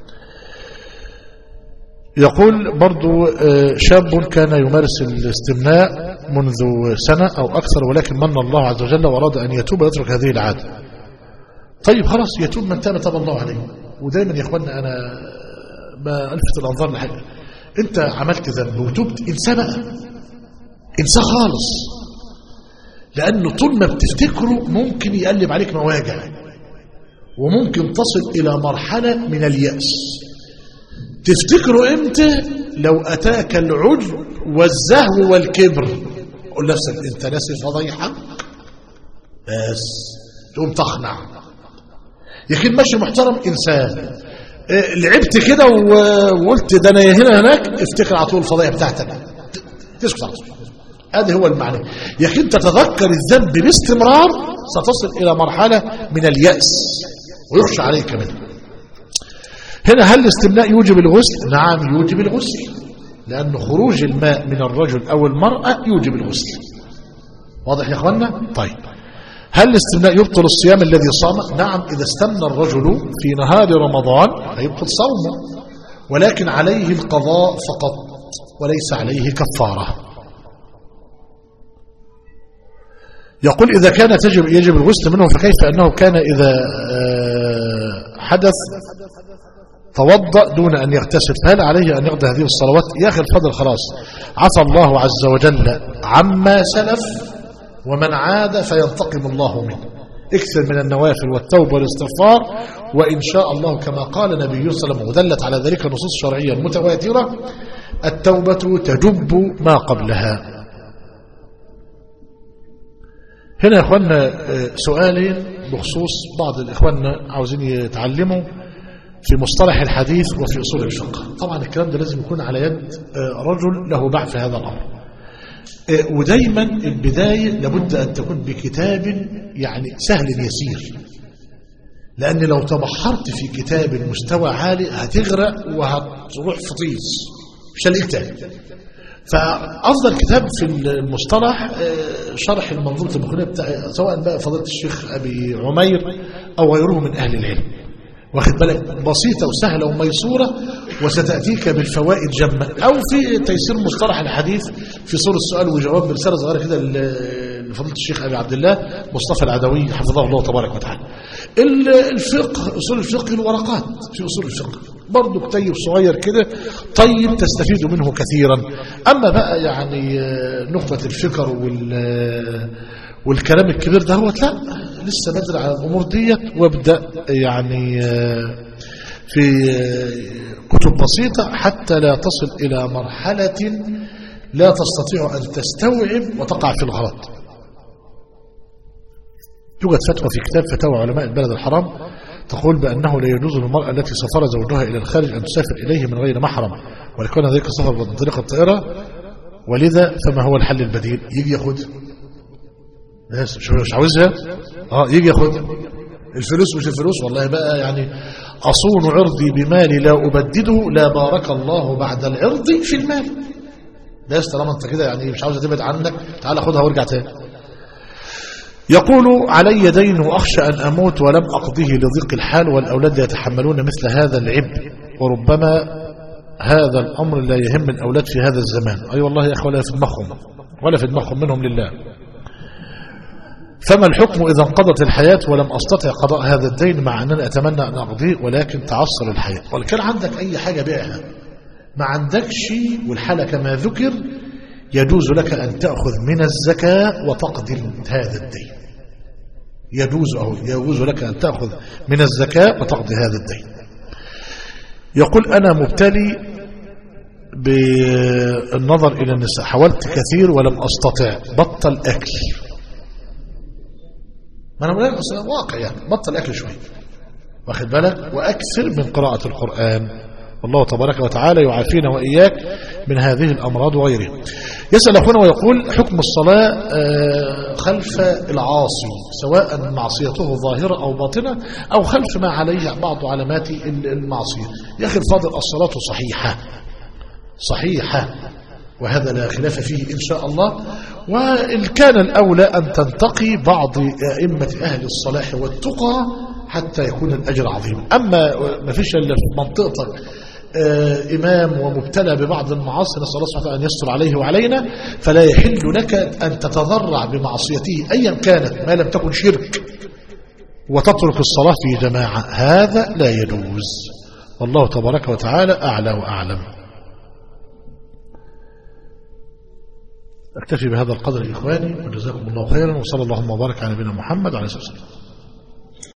يقول برضو شاب كان يمارس الاستمناء منذ سنة أو أكثر ولكن من الله عز وجل وأراد أن يتوب ويترك هذه العادة طيب خلاص يتوب من تاب تاب الله عليه ودايما يا اخوانا انا ما الفت الانظار لحاجه انت عملت ذنب وتبت انساه بقى انساه خالص لانه طول ما بتفتكره ممكن يقلب عليك مواجع وممكن تصل الى مرحله من الياس تفتكره امتى لو اتاك العجب والزهو والكبر قول نفسك انت ناسي فضيحه بس تقوم تخنع يكون ماشي محترم انسان إيه لعبت كده وقلت ده انا هنا هناك افتكر على طول الفضائح بتاعتك تسكت على طول هذا هو المعنى يكون تتذكر الذنب باستمرار ستصل الى مرحله من الياس ويخشى عليك كمان هنا هل الاستمناء يوجب الغسل نعم يوجب الغسل لأن خروج الماء من الرجل أو المرأة يوجب الغسل واضح يا أخوانا طيب هل الاستمناء يبطل الصيام الذي صام نعم إذا استمنى الرجل في نهار رمضان هيبطل صومه ولكن عليه القضاء فقط وليس عليه كفارة يقول إذا كان تجب يجب الغسل منه فكيف أنه كان إذا حدث توضأ دون أن يغتسل فهل عليه أن يقضي هذه الصلوات يا أخي الفضل خلاص عفى الله عز وجل عما سلف ومن عاد فينتقم الله منه اكثر من النوافل والتوبة والاستغفار وإن شاء الله كما قال النبي صلى الله عليه وسلم ودلت على ذلك نصوص شرعية متواترة التوبة تجب ما قبلها هنا يا اخوانا سؤالين بخصوص بعض الاخواننا عاوزين يتعلموا في مصطلح الحديث وفي أصول الفقه طبعا الكلام ده لازم يكون على يد رجل له باع في هذا الأمر ودايما البداية لابد أن تكون بكتاب يعني سهل يسير لأن لو تبحرت في كتاب مستوى عالي هتغرق وهتروح في طيس مش هلاقيك تاني فأفضل كتاب في المصطلح شرح المنظومة البخارية بتاع سواء بقى فضيلة الشيخ أبي عمير أو غيره من أهل العلم واخد بالك بسيطة وسهلة وميسورة وستأتيك بالفوائد جمة أو في تيسير مصطلح الحديث في صور السؤال وجواب برسالة صغيرة كده لفضيلة الشيخ أبي عبد الله مصطفى العدوي حفظه الله تبارك وتعالى الفقه أصول الفقه الورقات في أصول الفقه برضه كتيب صغير كده طيب تستفيد منه كثيرا أما بقى يعني نخبة الفكر وال والكلام الكبير ده هو لا لسه بدري على الأمور ديت وابدأ يعني في كتب بسيطة حتى لا تصل إلى مرحلة لا تستطيع أن تستوعب وتقع في الغلط يوجد فتوى في كتاب فتاوى علماء البلد الحرام تقول بأنه لا يجوز للمرأة التي سافر زوجها إلى الخارج أن تسافر إليه من غير محرم ولكون ذلك سفر من طريق الطائرة ولذا فما هو الحل البديل يجي ياخد ناس مش عاوزها اه يجي ياخد الفلوس مش الفلوس والله بقى يعني أصون عرضي بمالي لا أبدده لا بارك الله بعد العرض في المال بس طالما انت كده يعني مش عاوز تبعد عنك تعال خدها وارجع تاني يقول علي دين وأخشى أن أموت ولم أقضيه لضيق الحال والأولاد يتحملون مثل هذا العبء وربما هذا الأمر لا يهم الأولاد في هذا الزمان أي أيوة والله يا أخي ولا في دماغهم ولا في دماغهم منهم لله فما الحكم إذا انقضت الحياة ولم أستطع قضاء هذا الدين مع أنني أتمنى أن أقضيه ولكن تعصر الحياة ولكن كان عندك أي حاجة بيعها ما عندكش والحالة كما ذكر يجوز لك أن تأخذ من الزكاة وتقضي هذا الدين يجوز أو يجوز لك أن تأخذ من الزكاة وتقضي هذا الدين يقول أنا مبتلي بالنظر إلى النساء حاولت كثير ولم أستطع بطل أكل ما أنا بقول لك واقع يعني بطل أكل شوي واخد بالك وأكثر من قراءة القرآن والله تبارك وتعالى يعافينا وإياك من هذه الأمراض وغيرها يسأل أخونا ويقول حكم الصلاة خلف العاصي سواء معصيته ظاهرة أو باطنة أو خلف ما عليه بعض علامات المعصية يا أخي الفاضل الصلاة صحيحة صحيحة وهذا لا خلاف فيه إن شاء الله وإن كان الأولى أن تنتقي بعض أئمة أهل الصلاح والتقى حتى يكون الأجر عظيم أما ما فيش إلا في منطقتك آه إمام ومبتلى ببعض المعاصي نسأل الله سبحانه أن يستر عليه وعلينا فلا يحل لك أن تتضرع بمعصيته أيا كانت ما لم تكن شرك وتترك الصلاة في جماعة هذا لا يجوز والله تبارك وتعالى أعلى وأعلم أكتفي بهذا القدر إخواني وجزاكم الله خيرا وصلى اللهم وبارك على نبينا محمد عليه الصلاة والسلام